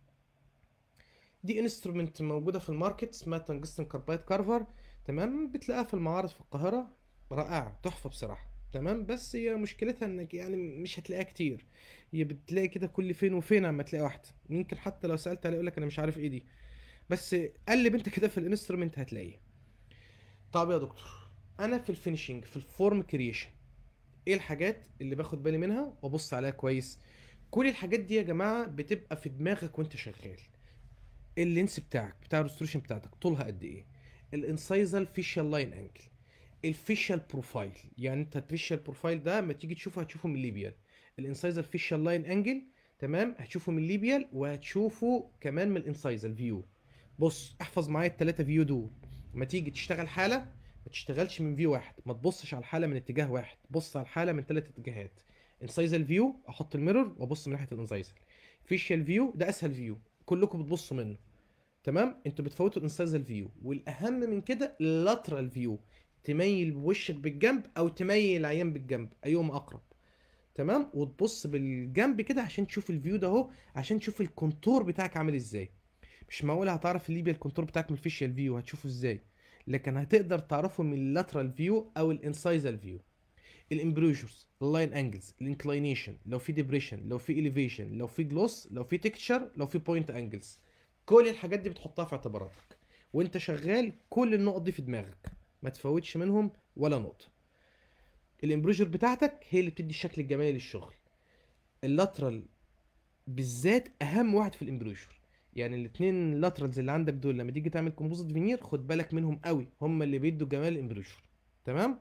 دي انسترومنت موجوده في الماركت اسمها تنجستن كاربايد كارفر تمام بتلاقيها في المعارض في القاهره رائعه تحفه بصراحه تمام بس هي مشكلتها انك يعني مش هتلاقيها كتير هي بتلاقي كده كل فين وفين اما تلاقي واحده يمكن حتى لو سالت عليه يقول لك انا مش عارف ايه دي بس قلب انت كده في الانسترومنت هتلاقيه طب يا دكتور انا في الفينشنج في الفورم كرييشن ايه الحاجات اللي باخد بالي منها وابص عليها كويس كل الحاجات دي يا جماعه بتبقى في دماغك وانت شغال اللينس بتاعك بتاع الريستوريشن بتاعتك طولها قد ايه الانسايزال فيشال لاين انجل الفيشال بروفايل يعني انت الفيشال بروفايل ده لما تيجي تشوفه هتشوفه من الليبيال الانسايزال فيشال لاين انجل تمام هتشوفه من الليبيال وهتشوفه كمان من الانسايزال فيو بص احفظ معايا الثلاثه فيو دول لما تيجي تشتغل حاله ما تشتغلش من فيو واحد ما تبصش على الحاله من اتجاه واحد بص على الحاله من ثلاث اتجاهات انسايزال فيو احط الميرور وابص من ناحيه الانسايزال فيشال فيو ده اسهل فيو كلكم بتبصوا منه تمام انتوا بتفوتوا الانسايزال فيو والاهم من كده اللاترال فيو تميل وشك بالجنب او تميل العيان بالجنب ايهما اقرب تمام وتبص بالجنب كده عشان تشوف الفيو ده اهو عشان تشوف الكونتور بتاعك عامل ازاي مش معقول هتعرف الليبيا الكونتور بتاعك من الفيشيال فيو هتشوفه ازاي لكن هتقدر تعرفه من اللاترال فيو او الانسايزال فيو الامبروجرز اللاين انجلز الانكلينيشن لو في ديبريشن لو في اليفيشن لو في جلوس لو في تكتشر لو في بوينت انجلز كل الحاجات دي بتحطها في اعتباراتك وانت شغال كل النقط دي في دماغك ما تفوتش منهم ولا نقطه الامبروجر بتاعتك هي اللي بتدي الشكل الجمالي للشغل اللاترال بالذات اهم واحد في الامبروجر يعني الاثنين لاترالز اللي عندك دول لما تيجي تعمل كومبوزيت فينير خد بالك منهم قوي هم اللي بيدوا جمال الامبروجر تمام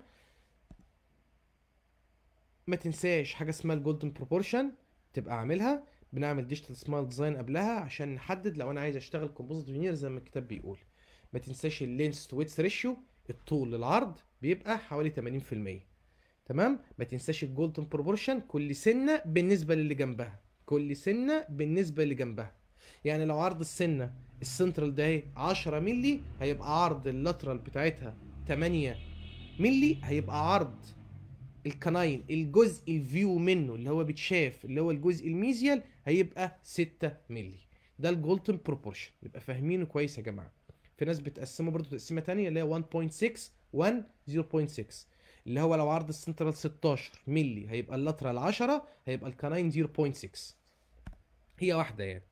ما تنساش حاجه اسمها الجولدن بروبورشن تبقى عاملها بنعمل ديجيتال سمايل ديزاين قبلها عشان نحدد لو انا عايز اشتغل كومبوزيت فينير زي ما الكتاب بيقول ما تنساش اللينس تو ويتس ريشيو الطول للعرض بيبقى حوالي 80% تمام ما تنساش الجولدن بروبورشن كل سنه بالنسبه للي جنبها كل سنه بالنسبه اللي جنبها يعني لو عرض السنه السنترال ده 10 مللي هيبقى عرض اللاترال بتاعتها 8 مللي هيبقى عرض الكناين الجزء الفيو منه اللي هو بيتشاف اللي هو الجزء الميزيال هيبقى 6 مللي ده الجولتن بروبورشن يبقى فاهمينه كويس يا جماعه في ناس بتقسمه برضو تقسيمه ثانيه اللي هي 1.6 1 0.6 اللي هو لو عرض السنترال 16 مللي هيبقى اللاترال 10 هيبقى الكناين 0.6 هي واحده يعني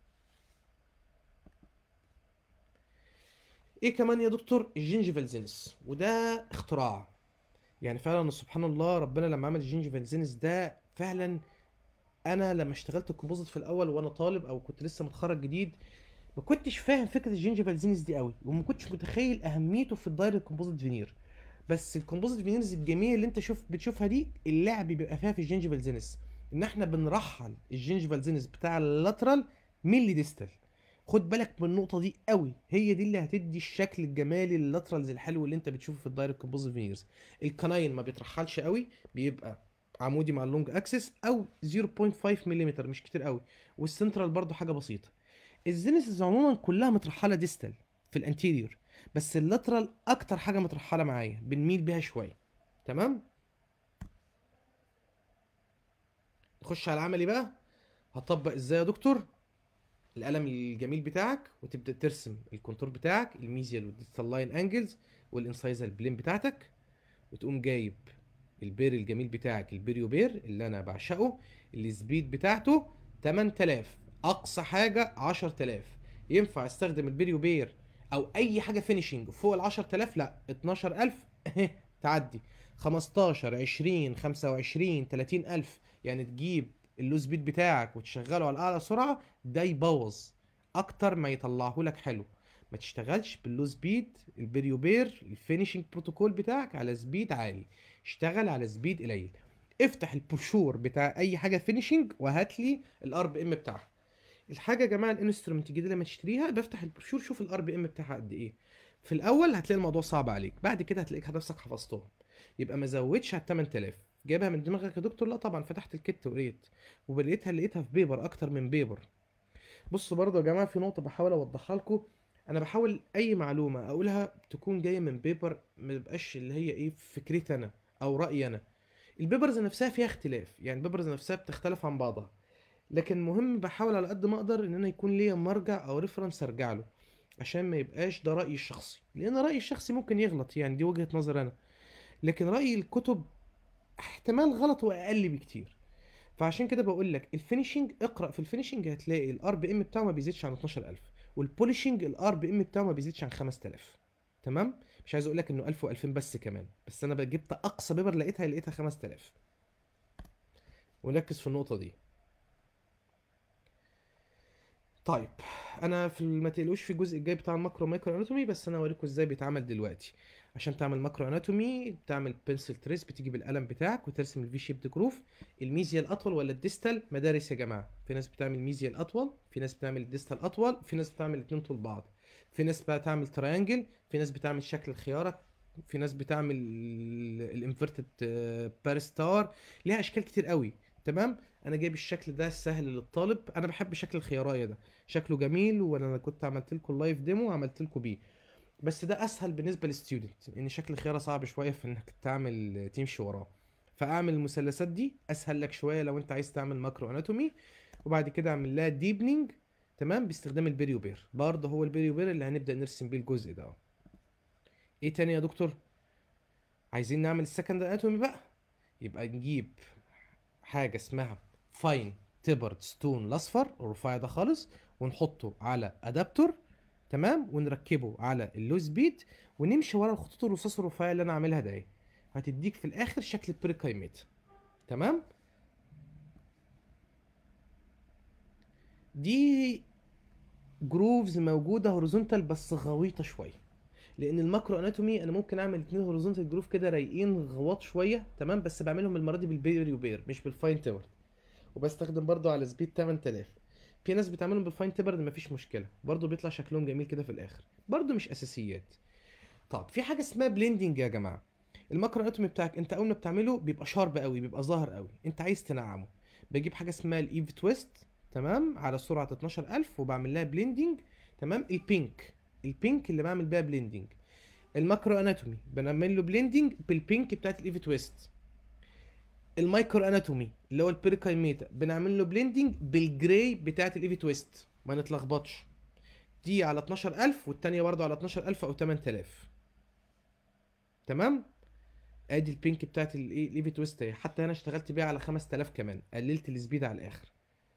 ايه كمان يا دكتور الجينجيفال زينس وده اختراع يعني فعلا سبحان الله ربنا لما عمل الجينجيفال زينس ده فعلا انا لما اشتغلت الكومبوزيت في الاول وانا طالب او كنت لسه متخرج جديد ما كنتش فاهم فكره الجينجيفال زينس دي قوي وما كنتش متخيل اهميته في الدايركت كومبوزيت فينير بس الكومبوزيت فينيرز الجميله اللي انت شوف بتشوفها دي اللعب بيبقى فيها في الجينجيفال زينس ان احنا بنرحل الجينجيفال زينس بتاع اللاترال ملي ديستال خد بالك من النقطه دي قوي هي دي اللي هتدي الشكل الجمالي لللاترالز الحلو اللي انت بتشوفه في الدايركت كومبوزيت فينيرز الكناين ما بيترحلش قوي بيبقى عمودي مع اللونج اكسس او 0.5 ملم مش كتير قوي والسنترال برضو حاجه بسيطه الزينيسز عموما كلها مترحله ديستال في الانتيريور بس اللاترال اكتر حاجه مترحله معايا بنميل بيها شويه تمام نخش على العملي بقى هطبق ازاي يا دكتور القلم الجميل بتاعك وتبدا ترسم الكونتور بتاعك الميزيال والديستال لاين انجلز والانسايزال بلين بتاعتك وتقوم جايب البير الجميل بتاعك البيريو بير اللي انا بعشقه اللي السبيد بتاعته 8000 اقصى حاجه 10000 ينفع استخدم البيريو بير او اي حاجه فينيشنج فوق ال 10000 لا 12000 اهي تعدي 15 20 25 30000 يعني تجيب اللو سبيد بتاعك وتشغله على اعلى سرعه ده يبوظ اكتر ما يطلعه لك حلو ما تشتغلش باللو سبيد البيريو بير الفينيشنج بروتوكول بتاعك على سبيد عالي اشتغل على سبيد قليل افتح البوشور بتاع اي حاجه فينيشنج وهات لي الار بي ام بتاعها الحاجه يا جماعه الانسترومنت الجديده لما تشتريها بفتح البروشور شوف الار بي ام بتاعها قد ايه في الاول هتلاقي الموضوع صعب عليك بعد كده هتلاقيك نفسك حفظتهم يبقى ما زودش على 8000 جايبها من دماغك يا دكتور لا طبعا فتحت الكت وقريت ولقيتها لقيتها في بيبر اكتر من بيبر بصوا برضه يا جماعه في نقطه بحاول اوضحها لكم انا بحاول اي معلومه اقولها تكون جايه من بيبر ما تبقاش اللي هي ايه فكرتي انا او رايي انا البيبرز نفسها فيها اختلاف يعني البيبرز نفسها بتختلف عن بعضها لكن مهم بحاول على قد ما اقدر ان انا يكون ليا مرجع او ريفرنس ارجع له عشان ما يبقاش ده رايي الشخصي لان رايي الشخصي ممكن يغلط يعني دي وجهة نظر انا لكن رايي الكتب احتمال غلط واقل بكتير فعشان كده بقول لك الفينيشنج اقرا في الفينيشنج هتلاقي الار بي ام بتاعه ما بيزيدش عن 12000 والبوليشنج الار بي ام بتاعه ما بيزيدش عن 5000 تمام مش عايز اقول لك انه 1000 و2000 بس كمان بس انا بقى جبت اقصى بيبر لقيتها لقيتها 5000 ونركز في النقطه دي طيب انا في ما تقلقوش في الجزء الجاي بتاع الماكرو مايكرو اناتومي بس انا اوريكم ازاي بيتعمل دلوقتي عشان تعمل ماكرو اناتومي بتعمل بنسل تريس بتجيب القلم بتاعك وترسم الفي شيب جروف الميزيال اطول ولا الديستال مدارس يا جماعه في ناس بتعمل ميزيال اطول في ناس بتعمل الديستال اطول في ناس بتعمل الاثنين طول بعض في ناس بتعمل تريانجل في ناس بتعمل شكل الخياره في ناس بتعمل الانفرتد بارستار ليها اشكال كتير قوي تمام انا جايب الشكل ده سهل للطالب انا بحب شكل الخيارية ده شكله جميل وانا كنت عملت لكم اللايف ديمو وعملت لكم بيه بس ده اسهل بالنسبه للستودنت لان شكل الخياره صعب شويه في انك تعمل تمشي وراه فاعمل المثلثات دي اسهل لك شويه لو انت عايز تعمل ماكرو اناتومي وبعد كده اعمل لها ديبنينج تمام باستخدام البيريو بير برضه هو البيريو بير اللي هنبدا نرسم بيه الجزء ده ايه تاني يا دكتور عايزين نعمل السكند اناتومي بقى يبقى نجيب حاجه اسمها فاين تيبرد ستون الاصفر الرفيع ده خالص ونحطه على ادابتور تمام ونركبه على اللوز بيت ونمشي ورا الخطوط الرصاص الرفيع اللي انا عاملها ده اهي هتديك في الاخر شكل البريكايميت تمام دي جروفز موجوده هوريزونتال بس غويطه شويه لان الماكرو اناتومي انا ممكن اعمل اتنين هوريزونتال جروف كده رايقين غواط شويه تمام بس بعملهم المره دي بالبيري وبير مش بالفاين تيبرد وبستخدم برضو على سبيد 8000 في ناس بتعملهم بالفاين تيبرد مفيش مشكله برضو بيطلع شكلهم جميل كده في الاخر برضو مش اساسيات طب في حاجه اسمها بليندنج يا جماعه الماكرو اناتومي بتاعك انت اول ما بتعمله بيبقى شارب قوي بيبقى ظاهر قوي انت عايز تنعمه بجيب حاجه اسمها الايف تويست تمام على سرعه 12000 وبعمل لها بليندنج تمام البينك البينك اللي بعمل بيها بليندنج الماكرو اناتومي بنعمل له بليندنج بالبينك بتاعت الايف تويست المايكرو اناتومي اللي هو البيريكايميتا بنعمل له بليندنج بالجراي بتاعت الايفي تويست ما نتلخبطش دي على 12000 والتانية برضه على 12000 او 8000 تمام ادي البينك بتاعت الايه الايفي تويست اهي حتى هنا اشتغلت بيها على 5000 كمان قللت السبيد على الاخر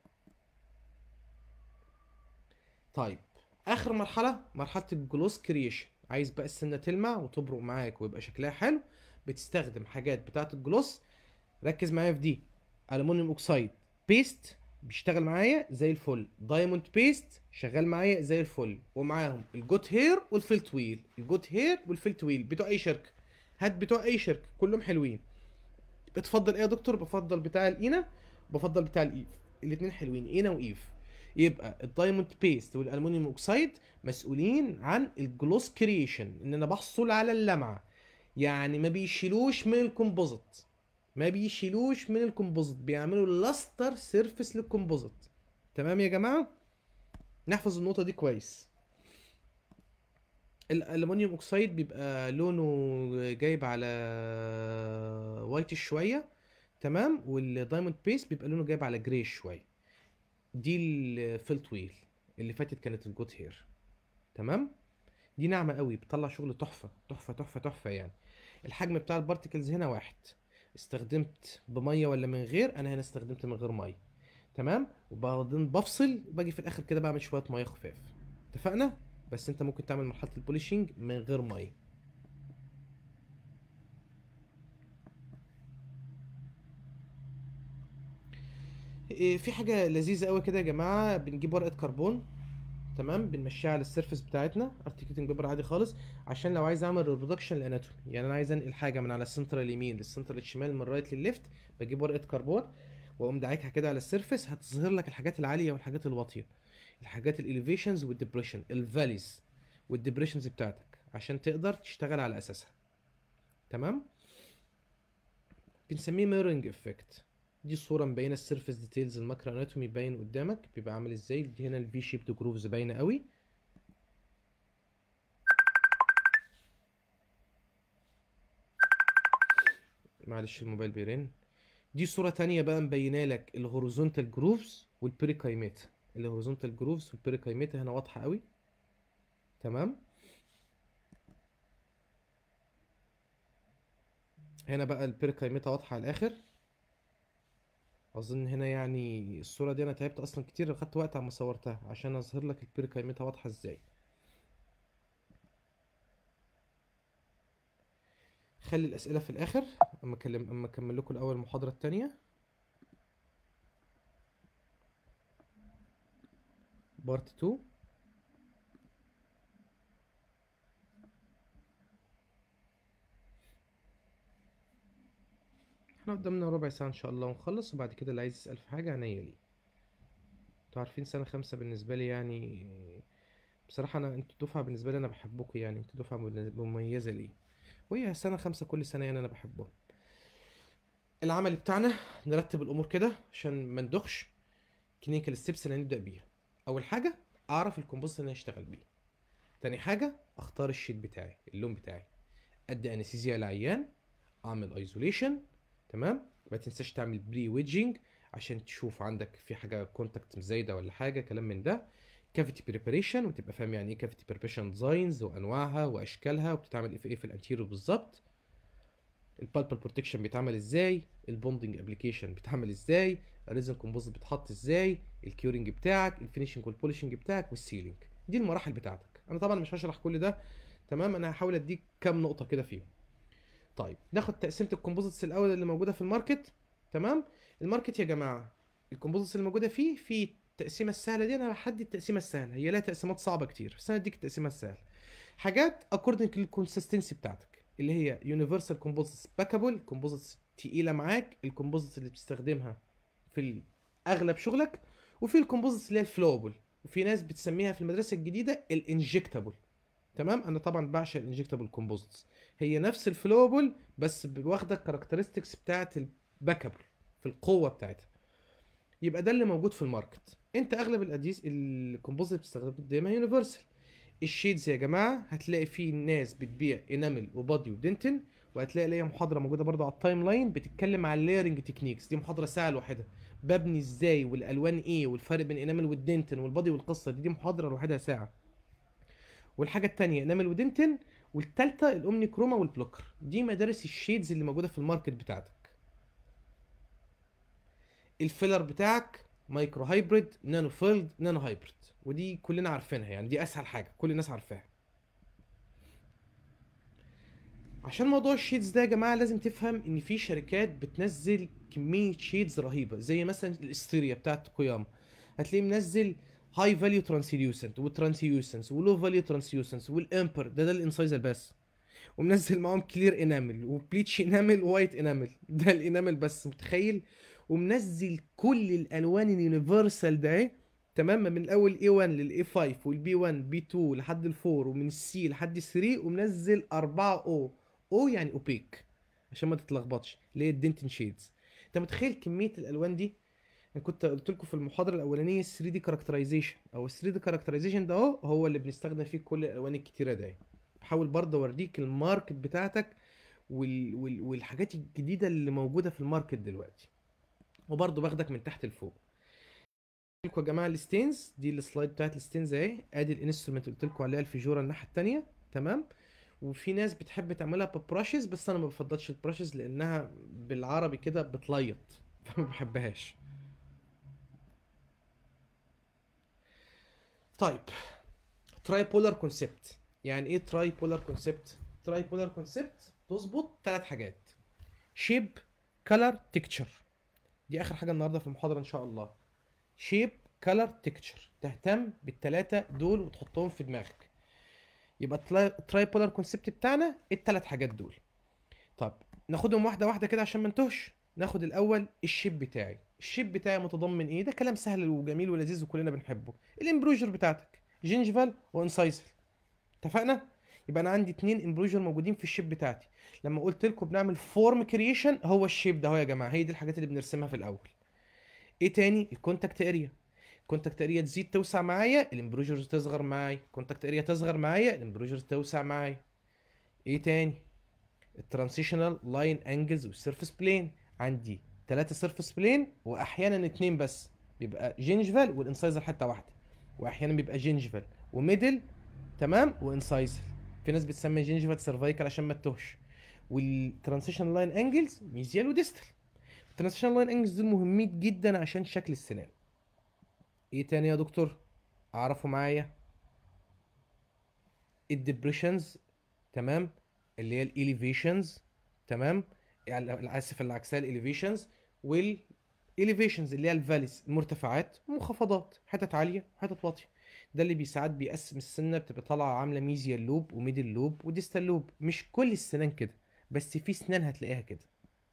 طيب اخر مرحله مرحله الجلوس كرييشن عايز بقى السنه تلمع وتبرق معاك ويبقى شكلها حلو بتستخدم حاجات بتاعت الجلوس ركز معايا في دي الومنيوم اوكسايد بيست بيشتغل معايا زي الفل دايموند بيست شغال معايا زي الفل ومعاهم الجوت هير والفيلت ويل الجوت هير والفيلت ويل بتوع اي شركه هات بتوع اي شركه كلهم حلوين بتفضل ايه يا دكتور بفضل بتاع الاينا بفضل بتاع الايف الاثنين حلوين اينا وايف يبقى الدايموند بيست والالومنيوم اوكسايد مسؤولين عن الجلوس كرييشن ان انا بحصل على اللمعه يعني ما بيشيلوش من الكومبوزيت ما بيشيلوش من الكومبوزيت بيعملوا لاستر سيرفيس للكومبوزيت تمام يا جماعه نحفظ النقطه دي كويس الالومنيوم اوكسايد بيبقى لونه جايب على وايت شويه تمام والدايموند بيست بيبقى لونه جايب على جري شويه دي الفيلت ويل اللي فاتت كانت الجوت هير تمام دي ناعمه قوي بتطلع شغل تحفه تحفه تحفه تحفه يعني الحجم بتاع البارتكلز هنا واحد استخدمت بميه ولا من غير انا هنا استخدمت من غير ميه تمام وبعدين بفصل باجي في الاخر كده بعمل شويه ميه خفاف اتفقنا بس انت ممكن تعمل مرحله البوليشنج من غير ميه إيه، في حاجه لذيذه قوي كده يا جماعه بنجيب ورقه كربون تمام بنمشيها على السيرفيس بتاعتنا ارتكيتنج بيبر عادي خالص عشان لو عايز اعمل ريبرودكشن للاناتومي يعني انا عايز انقل حاجه من على السنتر اليمين للسنتر الشمال من الرايت للليفت بجيب ورقه كربون واقوم داعكها كده على السيرفيس هتظهر لك الحاجات العاليه والحاجات الواطيه الحاجات الاليفيشنز والديبريشن الفاليز والديبريشنز بتاعتك عشان تقدر تشتغل على اساسها تمام بنسميه ميرنج افكت دي الصوره مبينه السيرفيس ديتيلز الماكرو اناتومي باين قدامك بيبقى عامل ازاي دي هنا الفي شيبد جروفز باينه قوي معلش الموبايل بيرن دي صورة تانية بقى مبينة لك الهوريزونتال جروفز والبريكايميتا الهوريزونتال جروفز والبريكايميتا هنا واضحة قوي تمام هنا بقى البريكايميتا واضحة على الآخر اظن هنا يعني الصورة دي انا تعبت اصلا كتير خدت وقت عما صورتها عشان اظهر لك البيركايميتا واضحة ازاي خلي الاسئلة في الاخر اما اكلم اما اكمل لكم الاول المحاضرة التانية بارت 2 احنا قدامنا ربع ساعة ان شاء الله ونخلص وبعد كده اللي عايز يسأل في حاجة عينيا ليه انتوا عارفين سنة خمسة بالنسبة لي يعني بصراحة انا انتوا دفعة بالنسبة لي انا بحبكم يعني انتوا دفعة مميزة ليه وهي سنة خمسة كل سنة يعني انا بحبهم العمل بتاعنا نرتب الامور كده عشان ما ندخش كلينيكال ستيبس اللي هنبدأ بيها اول حاجة اعرف الكومبوزيت اللي انا هشتغل بيه تاني حاجة اختار الشيت بتاعي اللون بتاعي ادي انستيزيا للعيان اعمل ايزوليشن تمام ما تنساش تعمل بري ويدجنج عشان تشوف عندك في حاجه كونتاكت زايده ولا حاجه كلام من ده كافيتي بريباريشن وتبقى فاهم يعني ايه كافيتي بريباريشن ديزاينز وانواعها واشكالها وبتتعمل ايه في ايه في الانتيريور بالظبط البالبال بروتكشن بيتعمل ازاي البوندنج ابلكيشن بيتعمل ازاي الريزن كومبوزيت بيتحط ازاي الكيورنج بتاعك الفينيشنج والبوليشنج بتاعك والسيلينج دي المراحل بتاعتك انا طبعا مش هشرح كل ده تمام انا هحاول اديك كام نقطه كده فيهم طيب ناخد تقسيمه الكومبوزيتس الاول اللي موجوده في الماركت تمام الماركت يا جماعه الكومبوزيتس اللي موجوده فيه في التقسيمه السهله دي انا هحدد التقسيمه السهله هي لها تقسيمات صعبه كتير بس انا اديك التقسيمه السهله حاجات اكوردنج للكونسستنسي بتاعتك اللي هي يونيفرسال كومبوزيتس باكابل كومبوزيتس تقيله معاك الكومبوزيتس اللي بتستخدمها في اغلب شغلك وفي الكومبوزيتس اللي هي الفلوبل وفي ناس بتسميها في المدرسه الجديده الانجكتابل تمام انا طبعا بعشق الانجكتابل كومبوزيتس هي نفس الفلوبل بس واخده الكاركترستكس بتاعت الباكابل في القوه بتاعتها يبقى ده اللي موجود في الماركت انت اغلب الاديس الكومبوزيت بتستخدم دايما يونيفرسال الشيدز يا جماعه هتلاقي فيه ناس بتبيع انامل وبادي ودنتن وهتلاقي ليا محاضره موجوده برضو على التايم لاين بتتكلم على اللايرنج تكنيكس دي محاضره ساعه لوحدها ببني ازاي والالوان ايه والفرق بين انامل والدنتن والبادي والقصه دي دي محاضره لوحدها ساعه والحاجه الثانيه انامل ودنتن والثالثه الاومني كروما والبلوكر دي مدارس الشيدز اللي موجوده في الماركت بتاعتك الفيلر بتاعك مايكرو هايبريد نانو فيلد نانو هايبريد ودي كلنا عارفينها يعني دي اسهل حاجه كل الناس عارفاها عشان موضوع الشيدز ده يا جماعه لازم تفهم ان في شركات بتنزل كميه شيدز رهيبه زي مثلا الاستيريا بتاعت قيام هتلاقيه منزل هاي فاليو ترانسليوسنت وترانسليوسنس ولو فاليو ترانسليوسنس والامبر ده ده الانسايزر بس ومنزل معاهم كلير انامل وبليتش انامل ووايت انامل ده الانامل بس متخيل ومنزل كل الالوان اليونيفرسال ده تمام من الاول A1 لل A5 والبي 1 بي 2 لحد ال 4 ومن السي لحد ال 3 ومنزل 4 او او يعني اوبيك عشان ما تتلخبطش اللي هي الدنتن شيدز انت متخيل كميه الالوان دي انا كنت قلت لكم في المحاضره الاولانيه 3 دي كاركترايزيشن او 3 دي كاركترايزيشن ده اهو هو اللي بنستخدم فيه كل الالوان الكتيره ده بحاول برضه اوريك الماركت بتاعتك وال... وال... والحاجات الجديده اللي موجوده في الماركت دلوقتي وبرضه باخدك من تحت لفوق لكم يا جماعه الستينز دي السلايد بتاعت الستينز اهي ادي الانسترومنت قلت لكم عليها الفيجوره الناحيه التانيه تمام وفي ناس بتحب تعملها ببراشز بس انا ما بفضلش البراشز لانها بالعربي كده بتليط فما بحبهاش طيب تراي بولار كونسبت يعني ايه تراي بولار كونسبت تراي بولار كونسبت تظبط ثلاث حاجات شيب كلر تكتشر دي اخر حاجه النهارده في المحاضره ان شاء الله شيب كلر تكتشر تهتم بالثلاثه دول وتحطهم في دماغك يبقى تراي بولار كونسبت بتاعنا الثلاث حاجات دول طب ناخدهم واحده واحده كده عشان ما نتوهش ناخد الاول الشيب بتاعي الشيب بتاعي متضمن ايه ده كلام سهل وجميل ولذيذ وكلنا بنحبه الامبروجر بتاعتك جينجفال وانسايزل اتفقنا يبقى انا عندي اتنين امبروجر موجودين في الشيب بتاعتي لما قلت لكم بنعمل فورم كرييشن هو الشيب ده اهو يا جماعه هي دي الحاجات اللي بنرسمها في الاول ايه تاني الكونتاكت اريا الكونتاكت اريا تزيد توسع معايا الامبروجرز تصغر معايا الكونتاكت اريا تصغر معايا الامبروجرز توسع معايا ايه تاني الترانسيشنال لاين انجلز والسيرفيس بلين عندي ثلاثة سيرفيس بلين واحيانا اتنين بس بيبقى جينجفال والانسايزر حته واحده واحيانا بيبقى جينجفال وميدل تمام وانسايزر في ناس بتسمي جينجفال سيرفايكال عشان ما تتوهش والترانسيشن لاين انجلز ميزيال وديستال الترانسيشن لاين انجلز دول مهمين جدا عشان شكل السنان ايه تاني يا دكتور اعرفه معايا الديبريشنز تمام اللي هي الاليفيشنز تمام يعني اسف العكسيه الاليفيشنز والاليفيشنز اللي هي الفاليز المرتفعات ومنخفضات حتت عاليه حتت واطيه ده اللي بيساعد بيقسم السنه بتبقى طالعه عامله ميزيال لوب وميدل لوب وديستال لوب مش كل السنان كده بس في سنان هتلاقيها كده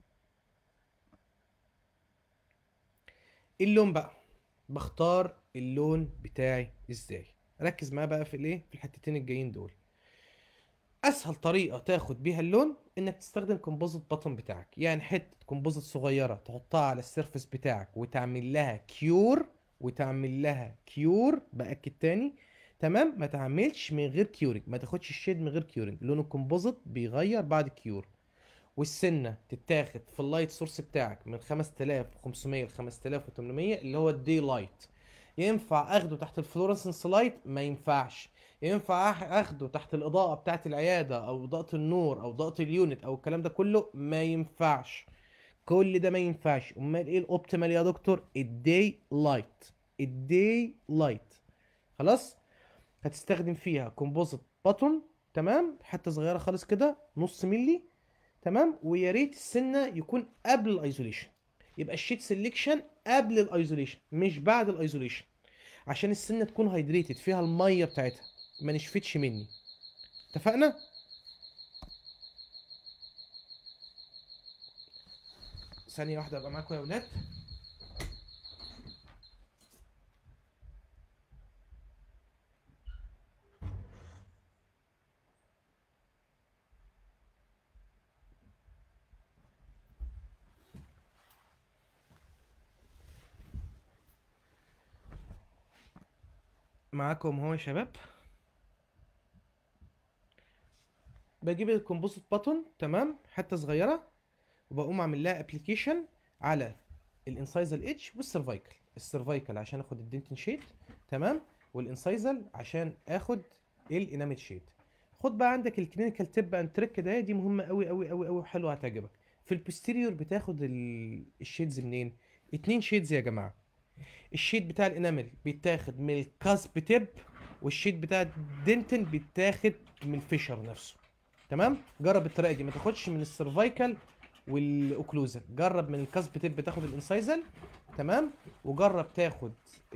اللون بقى بختار اللون بتاعي ازاي ركز معايا بقى في الايه في الحتتين الجايين دول اسهل طريقه تاخد بيها اللون انك تستخدم كومبوزيت باتن بتاعك يعني حته كومبوزيت صغيره تحطها على السيرفس بتاعك وتعمل لها كيور وتعمل لها كيور باكد تاني تمام ما تعملش من غير كيورنج ما تاخدش الشيد من غير كيورنج لون الكومبوزيت بيغير بعد الكيور والسنه تتاخد في اللايت سورس بتاعك من 5500 ل 5800 اللي هو الدي لايت ينفع اخده تحت الفلورسنس لايت ما ينفعش ينفع اخده تحت الاضاءه بتاعت العياده او اضاءه النور او اضاءه اليونت او الكلام ده كله ما ينفعش كل ده ما ينفعش امال ايه الاوبتيمال يا دكتور الدي لايت الدي لايت خلاص هتستخدم فيها كومبوزيت باتون تمام حته صغيره خالص كده نص ملي تمام ويا ريت السنه يكون قبل الايزوليشن يبقى الشيت سيلكشن قبل الايزوليشن مش بعد الايزوليشن عشان السنه تكون هايدريتد فيها الميه بتاعتها ما نشفتش مني اتفقنا ثانيه واحده ابقى معاكم يا ولاد معاكم هو يا شباب بجيب الكومبوزيت باتون تمام حته صغيره وبقوم اعمل لها ابلكيشن على الانسايزل ايدج والسيرفايكل السيرفايكل عشان اخد الدنتن شيد تمام والانسايزل عشان اخد الاناميت شيد خد بقى عندك الكلينيكال تيب اند تريك ده دي مهمه قوي قوي قوي قوي حلوه هتعجبك في البوستيريور بتاخد ال- الشيدز منين اتنين شيدز يا جماعه الشيت بتاع الانامل بيتاخد من الكاسب تيب والشيت بتاع الدنتن بيتاخد من الفيشر نفسه تمام جرب الطريقه دي ما تاخدش من السيرفايكال والاوكلوزال جرب من الكاسب تيب بتاخد الانسايزل تمام وجرب تاخد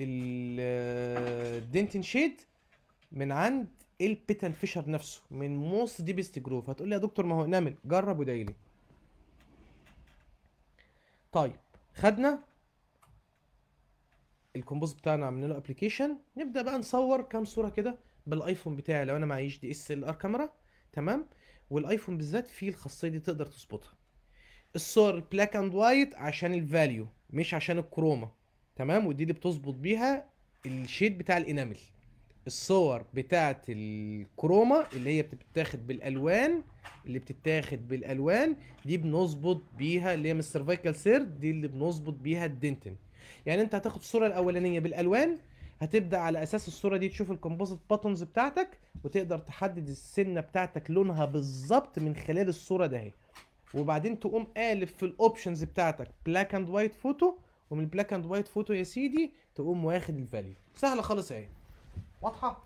الدنتن شيد من عند البيتال فيشر نفسه من موست ديبست جروف هتقول لي يا دكتور ما هو انامل جرب ودايلي طيب خدنا الكومبوز بتاعنا عاملين له ابلكيشن نبدا بقى نصور كام صوره كده بالايفون بتاعي لو انا معيش دي اس ال ار كاميرا تمام والايفون بالذات فيه الخاصيه دي تقدر تظبطها الصور بلاك اند وايت عشان الفاليو مش عشان الكروما تمام ودي اللي بتظبط بيها الشيد بتاع الانامل الصور بتاعت الكروما اللي هي بتتاخد بالالوان اللي بتتاخد بالالوان دي بنظبط بيها اللي هي من السيرفايكال سيرد دي اللي بنظبط بيها الدنتن يعني انت هتاخد الصوره الاولانيه بالالوان هتبدا على اساس الصوره دي تشوف الكومبوزيت باترنز بتاعتك وتقدر تحدد السنه بتاعتك لونها بالظبط من خلال الصوره ده اهي وبعدين تقوم قالب في الاوبشنز بتاعتك بلاك اند وايت فوتو ومن البلاك اند وايت فوتو يا سيدي تقوم واخد الفاليو سهله خالص اهي واضحه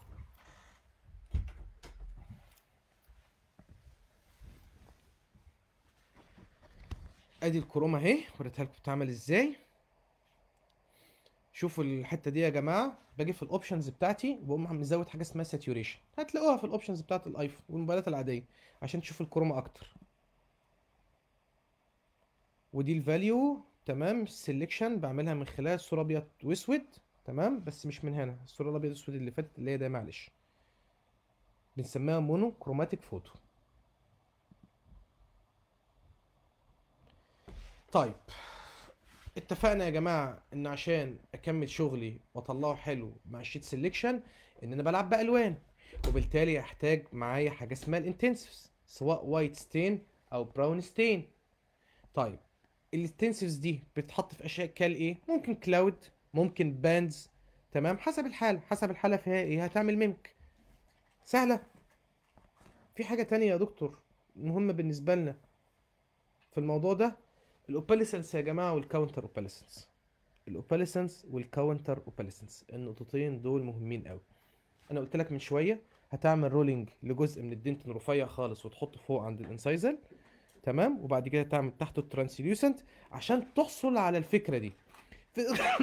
ادي الكروما اهي وريتها لكم بتعمل ازاي شوفوا الحته دي يا جماعه باجي في الاوبشنز بتاعتي وبقوم مزود حاجه اسمها ساتوريشن هتلاقوها في الاوبشنز بتاعت الايفون والموبايلات العاديه عشان تشوفوا الكروما اكتر ودي الفاليو تمام السلكشن بعملها من خلال الصوره ابيض واسود تمام بس مش من هنا الصوره الابيض والاسود اللي فاتت اللي هي ده معلش بنسميها مونو كروماتيك فوتو طيب اتفقنا يا جماعه ان عشان اكمل شغلي واطلعه حلو مع الشيت سيلكشن ان انا بلعب بالوان وبالتالي احتاج معايا حاجه اسمها الانتنسفز سواء وايت ستين او براون ستين طيب الانتنسفز دي بتتحط في اشياء كال ايه ممكن كلاود ممكن باندز تمام حسب الحاله حسب الحاله فيها ايه هتعمل ميمك سهله في حاجه تانية يا دكتور مهمه بالنسبه لنا في الموضوع ده الاوباليسنس يا جماعه والكاونتر اوباليسنس الاوباليسنس والكاونتر اوباليسنس النقطتين دول مهمين قوي انا قلت لك من شويه هتعمل رولينج لجزء من الدنتن رفيع خالص وتحطه فوق عند الانسايزل تمام وبعد كده تعمل تحته الترانسليوسنت عشان تحصل على الفكره دي ف...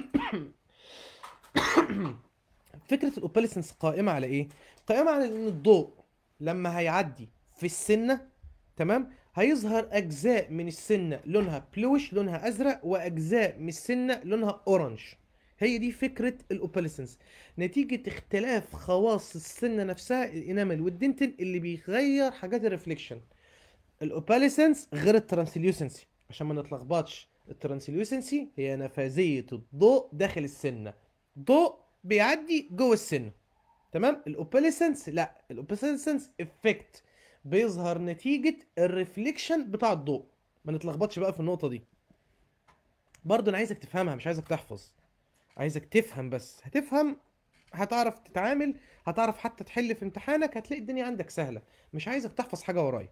فكره الاوباليسنس قائمه على ايه قائمه على ان الضوء لما هيعدي في السنه تمام هيظهر اجزاء من السنه لونها بلوش لونها ازرق واجزاء من السنه لونها اورنج هي دي فكره الاوباليسنس نتيجه اختلاف خواص السنه نفسها الانامل والدنتل اللي بيغير حاجات الريفليكشن الاوباليسنس غير الترانسليوسنسي عشان ما نتلخبطش الترانسليوسنسي هي نفاذيه الضوء داخل السنه ضوء بيعدي جوه السنه تمام الاوباليسنس لا الاوباليسنس افكت بيظهر نتيجة الريفليكشن بتاع الضوء ما نتلخبطش بقى في النقطة دي برضه انا عايزك تفهمها مش عايزك تحفظ عايزك تفهم بس هتفهم هتعرف تتعامل هتعرف حتى تحل في امتحانك هتلاقي الدنيا عندك سهلة مش عايزك تحفظ حاجة ورايا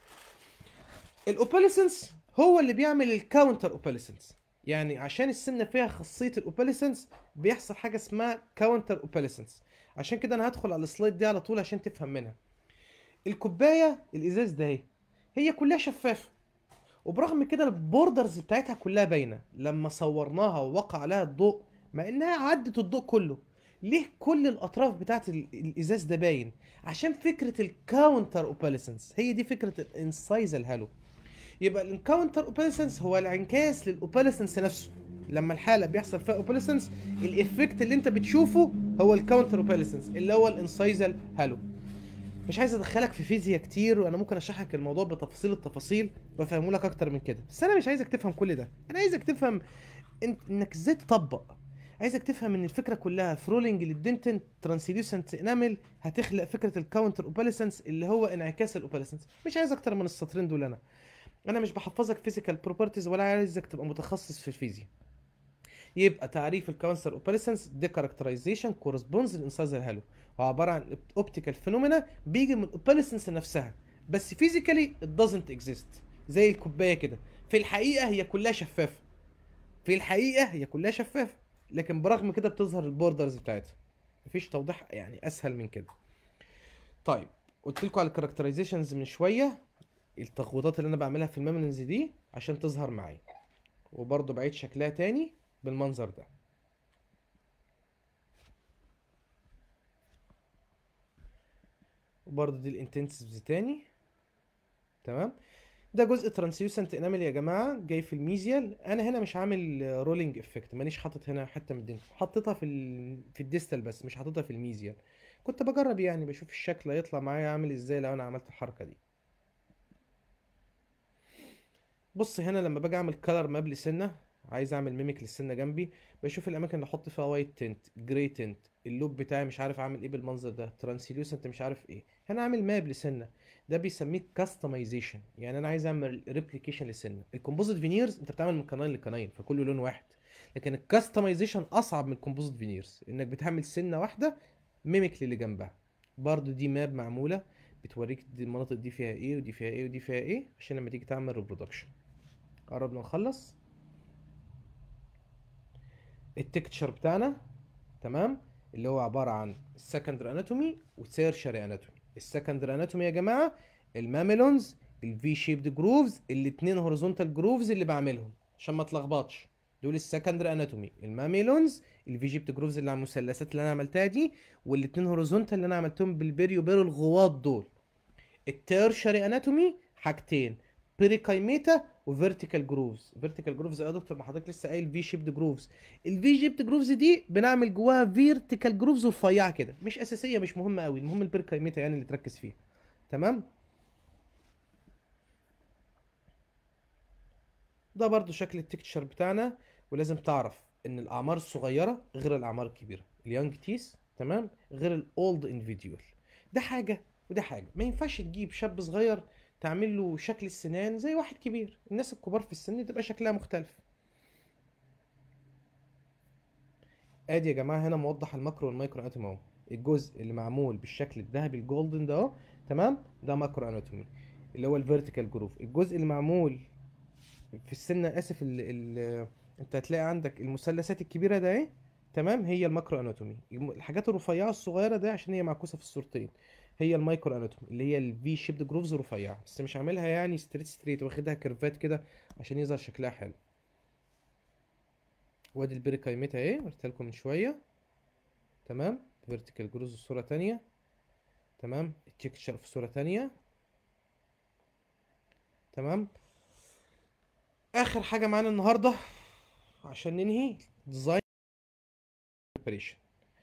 الاوباليسنس هو اللي بيعمل الكاونتر اوباليسنس يعني عشان السنة فيها خاصية الاوباليسنس بيحصل حاجة اسمها كاونتر اوباليسنس عشان كده انا هدخل على السلايد دي على طول عشان تفهم منها الكوبايه الازاز ده اهي هي كلها شفافه وبرغم كده البوردرز بتاعتها كلها باينه لما صورناها ووقع عليها الضوء مع انها عدت الضوء كله ليه كل الاطراف بتاعت ال- الازاز ده باين عشان فكره الكاونتر اوباليسنس هي دي فكره الانسايزال هالو يبقى الانكاونتر اوباليسنس هو الانعكاس للاوباليسنس نفسه لما الحاله بيحصل فيها اوباليسنس الايفكت اللي انت بتشوفه هو الكاونتر اوباليسنس اللي هو الانسايزال هالو مش عايز ادخلك في فيزياء كتير وانا ممكن اشرح لك الموضوع بتفاصيل التفاصيل وافهمه لك اكتر من كده بس انا مش عايزك تفهم كل ده انا عايزك تفهم انت انك ازاي تطبق عايزك تفهم ان الفكره كلها في رولينج للدنتن ترانسليوسنت انامل هتخلق فكره الكاونتر اوباليسنس اللي هو انعكاس الاوباليسنس مش عايز اكتر من السطرين دول انا انا مش بحفظك فيزيكال بروبرتيز ولا عايزك تبقى متخصص في الفيزياء يبقى تعريف الكاونتر اوباليسنس دي كاركترايزيشن كورسبوندز للانسايزر هالو هو عباره عن اوبتيكال فينومينا بيجي من الاوباليسنس نفسها بس فيزيكالي it doesn't exist زي الكوبايه كده في الحقيقه هي كلها شفافه في الحقيقه هي كلها شفافه لكن برغم كده بتظهر البوردرز بتاعتها مفيش توضيح يعني اسهل من كده طيب قلت لكم على الكاركترايزيشنز من شويه التخبيطات اللي انا بعملها في الميموريز دي عشان تظهر معايا وبرضه بعيد شكلها تاني بالمنظر ده وبرضه دي الانتنسيفز تاني تمام ده جزء ترانسليوسنت انامل يا جماعه جاي في الميزيال انا هنا مش عامل رولينج افكت مانيش حاطط هنا حته من الدنت حطيتها في ال... في الديستال بس مش حاططها في الميزيال كنت بجرب يعني بشوف الشكل هيطلع معايا عامل ازاي لو انا عملت الحركه دي بص هنا لما باجي اعمل كلر ماب لسنه عايز اعمل ميميك للسنه جنبي بشوف الاماكن اللي احط فيها وايت تنت جراي تنت اللوب بتاعي مش عارف اعمل ايه بالمنظر ده ترانسليوسنت مش عارف ايه هنا اعمل ماب لسنه ده بيسميه كاستمايزيشن يعني انا عايز اعمل ريبليكيشن للسنه الكومبوزيت فينيرز انت بتعمل من قناه لقناين فكله لون واحد لكن الكاستمايزيشن اصعب من الكومبوزيت فينيرز انك بتعمل سنه واحده ميميك للي جنبها برضو دي ماب معموله بتوريك دي المناطق دي فيها ايه ودي فيها ايه ودي فيها ايه عشان لما تيجي تعمل ريبرودكشن قربنا نخلص التكتشر بتاعنا تمام اللي هو عباره عن السكندري اناتومي والسيرشري اناتومي السكندري اناتومي يا جماعه الماميلونز الفي شيبد جروفز الاثنين هوريزونتال جروفز اللي بعملهم عشان ما اتلخبطش دول السكندري اناتومي الماميلونز الفي شيبد جروفز اللي على المثلثات اللي انا عملتها دي والاثنين هوريزونتال اللي انا عملتهم بالبيريو بيرو الغواط دول التيرشري اناتومي حاجتين بيريكايميتا وفيرتيكال جروفز فيرتيكال جروفز يا دكتور ما حضرتك لسه قايل في شيبد جروفز الفي شيبد جروفز دي بنعمل جواها فيرتيكال جروفز رفيعه كده مش اساسيه مش مهمه قوي المهم البيريكايميتا يعني اللي تركز فيها تمام ده برضو شكل التكتشر بتاعنا ولازم تعرف ان الاعمار الصغيره غير الاعمار الكبيره اليونج تيس تمام غير الاولد اندفيديوال ده حاجه وده حاجه ما ينفعش تجيب شاب صغير تعمل له شكل السنان زي واحد كبير الناس الكبار في السن تبقى شكلها مختلف ادي يا جماعه هنا موضح الماكرو والمايكرو اناتومي اهو الجزء اللي معمول بالشكل الذهبي الجولدن ده اهو تمام ده ماكرو اناتومي اللي هو الفيرتيكال جروف الجزء اللي معمول في السنه اسف ال ال انت هتلاقي عندك المثلثات الكبيره ده ايه تمام هي الماكرو اناتومي الم- الحاجات الرفيعه الصغيره ده عشان هي معكوسه في الصورتين هي المايكرو اناتومي اللي هي الفي شيبد جروفز رفيعه بس مش عاملها يعني ستريت ستريت واخدها كيرفات كده عشان يظهر شكلها حلو وادي البريكايميتا اهي قلت لكم من شويه تمام فيرتيكال جروز في صوره تانية تمام التكتشر في صوره تانية تمام اخر حاجه معانا النهارده عشان ننهي ديزاين بريبريشن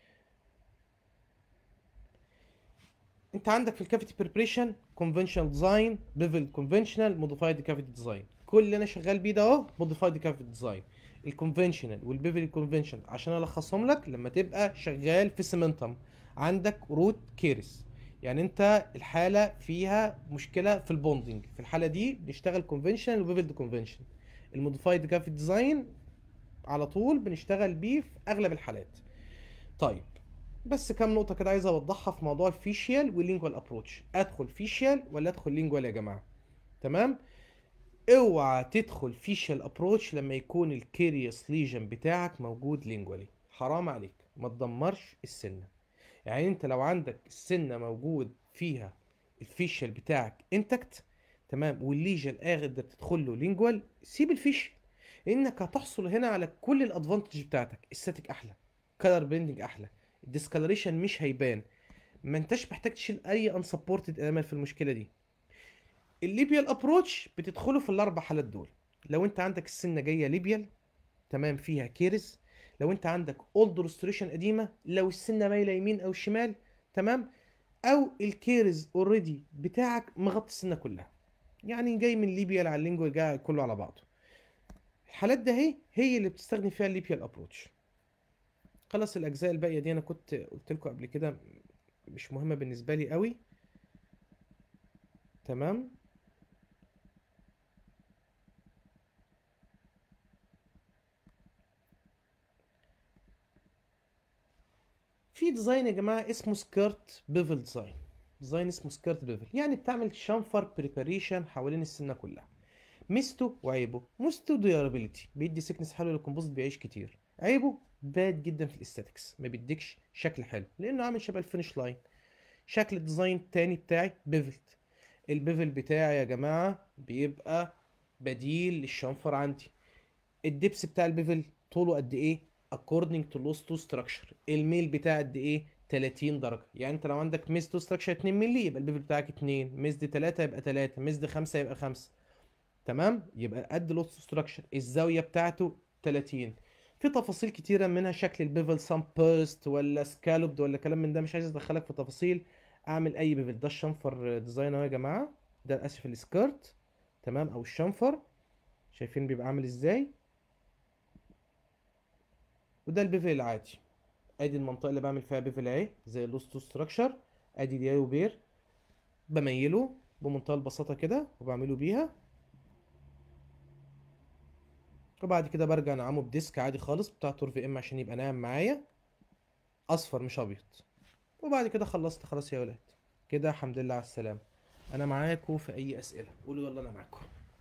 انت عندك في الكافيتي بريبريشن كونفنشنال ديزاين بيفل كونفنشنال موديفايد كافيتي ديزاين كل اللي انا شغال بيه ده اهو موديفايد كافيتي ديزاين الكونفنشنال والبيفل كونفنشنال عشان الخصهم لك لما تبقى شغال في سيمنتم عندك روت كيرس يعني انت الحاله فيها مشكله في البوندنج في الحاله دي بنشتغل كونفنشنال وبيفل كونفنشنال الموديفايد جرافيك ديزاين على طول بنشتغل بيه في اغلب الحالات طيب بس كام نقطة كده عايز اوضحها في موضوع الفيشيال واللينجوال ابروتش ادخل فيشيال ولا ادخل لينجوال يا جماعة تمام اوعى تدخل فيشيال ابروتش لما يكون الكيريوس ليجن بتاعك موجود لينجوالي حرام عليك ما تدمرش السنة يعني انت لو عندك السنة موجود فيها الفيشيال بتاعك انتكت تمام والليجن قادر تدخل له لينجوال سيب الفيشيال لانك هتحصل هنا على كل الادفانتج بتاعتك الستاتيك احلى كلر بيندنج احلى الديسكالريشن مش هيبان ما انتش محتاج تشيل اي انسبورتد element في المشكله دي الليبيال ابروتش بتدخله في الاربع حالات دول لو انت عندك السنه جايه ليبيال تمام فيها كيرز لو انت عندك اولد ريستوريشن قديمه لو السنه مايله يمين او شمال تمام او الكيرز اوريدي بتاعك مغطي السنه كلها يعني جاي من ليبيا على اللينجوال جاي كله على بعضه الحالات ده هي هي اللي بتستخدم فيها الليبيال ابروتش خلاص الاجزاء الباقيه دي انا كنت قلت لكم قبل كده مش مهمه بالنسبه لي قوي تمام في ديزاين يا جماعه اسمه سكيرت بيفل ديزاين ديزاين اسمه سكيرت بيفل يعني بتعمل شنفر بريباريشن حوالين السنه كلها ميزته وعيبه ميزته ديورابيلتي بيدي سكنس حلو للكومبوزيت بيعيش كتير عيبه باد جدا في الاستاتكس ما بيديكش شكل حلو لانه عامل شبه الفينش لاين شكل الديزاين التاني بتاعي بيفلت البيفل بتاعي يا جماعه بيبقى بديل للشنفر عندي الدبس بتاع البيفل طوله قد ايه according to loss to structure الميل بتاع قد ايه 30 درجه يعني انت لو عندك ميز تو ستراكشر 2 مللي يبقى البيفل بتاعك 2 ميز دي 3 يبقى 3 ميز دي 5 يبقى 5 تمام يبقى قد لوست ستراكشر الزاويه بتاعته 30 في تفاصيل كتيره منها شكل البيفل سام بيرست ولا سكالوبد ولا كلام من ده مش عايز ادخلك في تفاصيل اعمل اي بيفل ده الشنفر ديزاين اهو يا جماعه ده اسف السكيرت تمام او الشنفر شايفين بيبقى عامل ازاي وده البيفل العادي ادي المنطقه اللي بعمل فيها بيفل اهي زي اللوست ستراكشر ادي اليايو بير بميله بمنتهى البساطه كده وبعمله بيها وبعد كده برجع انعمه بديسك عادي خالص بتاع تور في ام عشان يبقى ناعم معايا اصفر مش ابيض وبعد كده خلصت خلاص يا ولاد كده الحمد لله على السلامه انا معاكم في اي اسئله قولوا يلا انا معاكم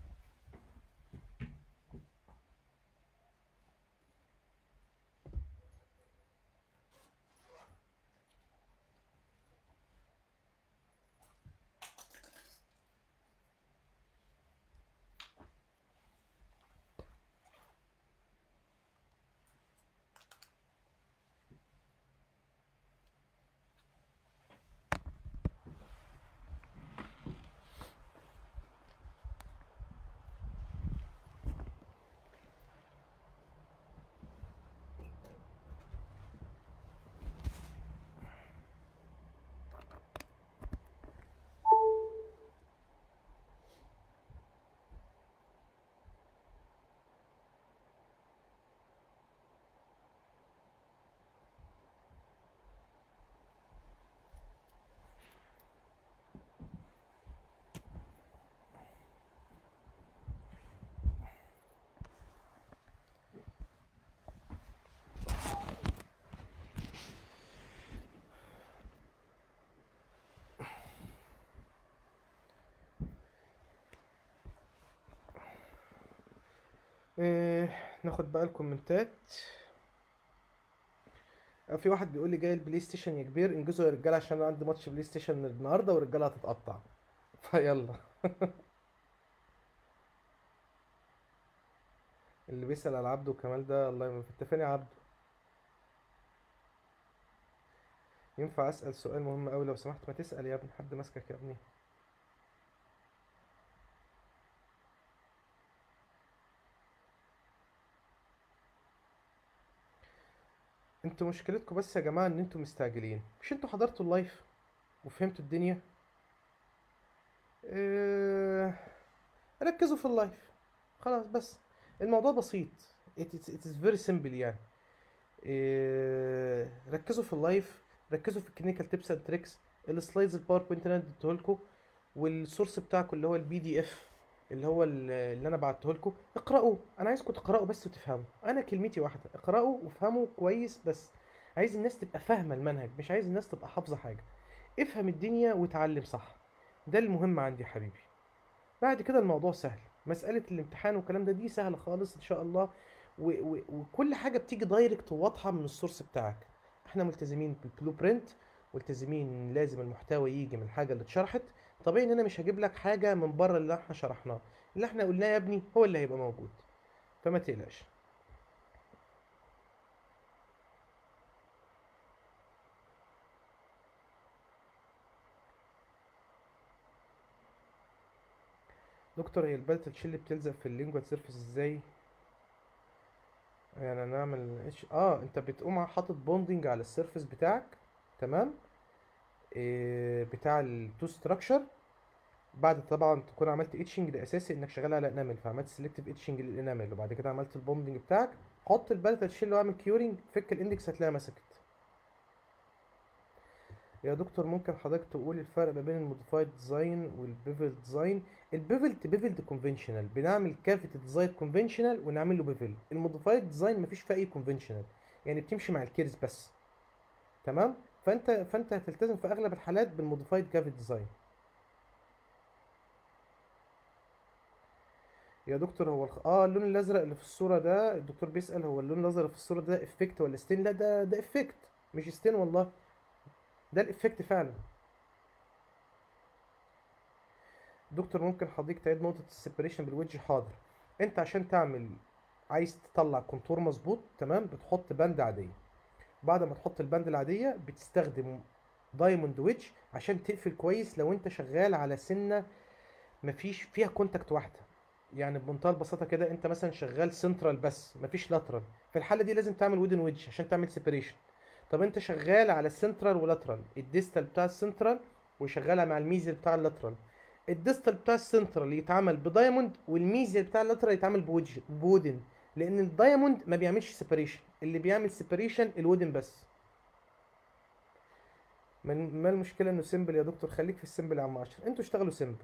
إيه ناخد بقى الكومنتات آه، في واحد بيقول لي جاي البلاي ستيشن يا كبير انجزوا يا رجاله عشان انا عندي ماتش بلاي ستيشن النهارده والرجاله هتتقطع فيلا اللي بيسأل على عبده وكمال ده الله يمن انت فين يا عبده ينفع اسأل سؤال مهم قوي لو سمحت ما تسأل يا ابني حد ماسكك يا ابني انتوا مشكلتكم بس يا جماعة ان انتوا مستعجلين مش انتوا حضرتوا اللايف وفهمتوا الدنيا اه... ركزوا في اللايف خلاص بس الموضوع بسيط it is, it is very simple يعني اه... ركزوا في اللايف ركزوا في الكلينيكال تيبس اند تريكس السلايدز الباوربوينت اللي انا اديته لكم والسورس بتاعكم اللي هو البي دي اف اللي هو ال- اللي انا بعته لكم اقرأوا انا عايزكم تقرأوا بس وتفهموا انا كلمتي واحدة اقرأوا وافهموا كويس بس عايز الناس تبقى فاهمة المنهج مش عايز الناس تبقى حافظة حاجة افهم الدنيا وتعلم صح ده المهم عندي يا حبيبي بعد كده الموضوع سهل مسألة الامتحان والكلام ده دي سهلة خالص ان شاء الله و و وكل حاجة بتيجي دايركت وواضحة من السورس بتاعك احنا ملتزمين بالبلو برنت ملتزمين إن لازم المحتوى يجي من الحاجة اللي اتشرحت طبيعي ان انا مش هجيب لك حاجة من بره اللي احنا شرحناه اللي احنا قلناه يا ابني هو اللي هيبقى موجود فما تقلقش دكتور هي البلت تشيل بتلزق في اللينجوال سيرفيس ازاي يعني نعمل إيش اه انت بتقوم حاطط بوندنج على السيرفيس بتاعك تمام إيه بتاع التو ستراكشر بعد طبعا تكون عملت اتشنج ده اساسي انك شغال على انامل فعملت سيلكتيف اتشنج للانامل وبعد كده عملت البوندنج بتاعك حط البلت تشيل واعمل كيورنج فك الاندكس هتلاقيها مسكت يا دكتور ممكن حضرتك تقول الفرق ما بين الموديفايد ديزاين والبيفل ديزاين البيفل بيفل كونفنشنال بنعمل كافيتي ديزاين كونفنشنال ونعمل له بيفل الموديفايد ديزاين مفيش فيه اي كونفنشنال يعني بتمشي مع الكيرز بس تمام فانت فانت هتلتزم في اغلب الحالات بالموديفايد كافيتي ديزاين يا دكتور هو الخ... اه اللون الازرق اللي في الصوره ده الدكتور بيسأل هو اللون الازرق اللي في الصوره ده افكت ولا ستين لا ده ده افكت مش ستين والله ده الافكت فعلا دكتور ممكن حضرتك تعيد نقطة السيبريشن بالوجه حاضر انت عشان تعمل عايز تطلع كونتور مظبوط تمام بتحط باند عادية بعد ما تحط الباند العادية بتستخدم دايموند ويدج عشان تقفل كويس لو انت شغال على سنة مفيش فيها كونتاكت واحدة يعني بمنتهى البساطه كده انت مثلا شغال سنترال بس مفيش لاترال في الحاله دي لازم تعمل ويدن ويدج عشان تعمل سيبريشن طب انت شغال على السنترال ولاترال الديستال بتاع السنترال وشغالة مع الميزل بتاع اللاترال الديستال بتاع السنترال يتعمل بدايموند والميزل بتاع اللاترال يتعمل بوجه بودن لان الدايموند ما بيعملش سيبريشن اللي بيعمل سيبريشن الودن بس من ما المشكله انه سيمبل يا دكتور خليك في السيمبل يا عم اشرف انتوا اشتغلوا سيمبل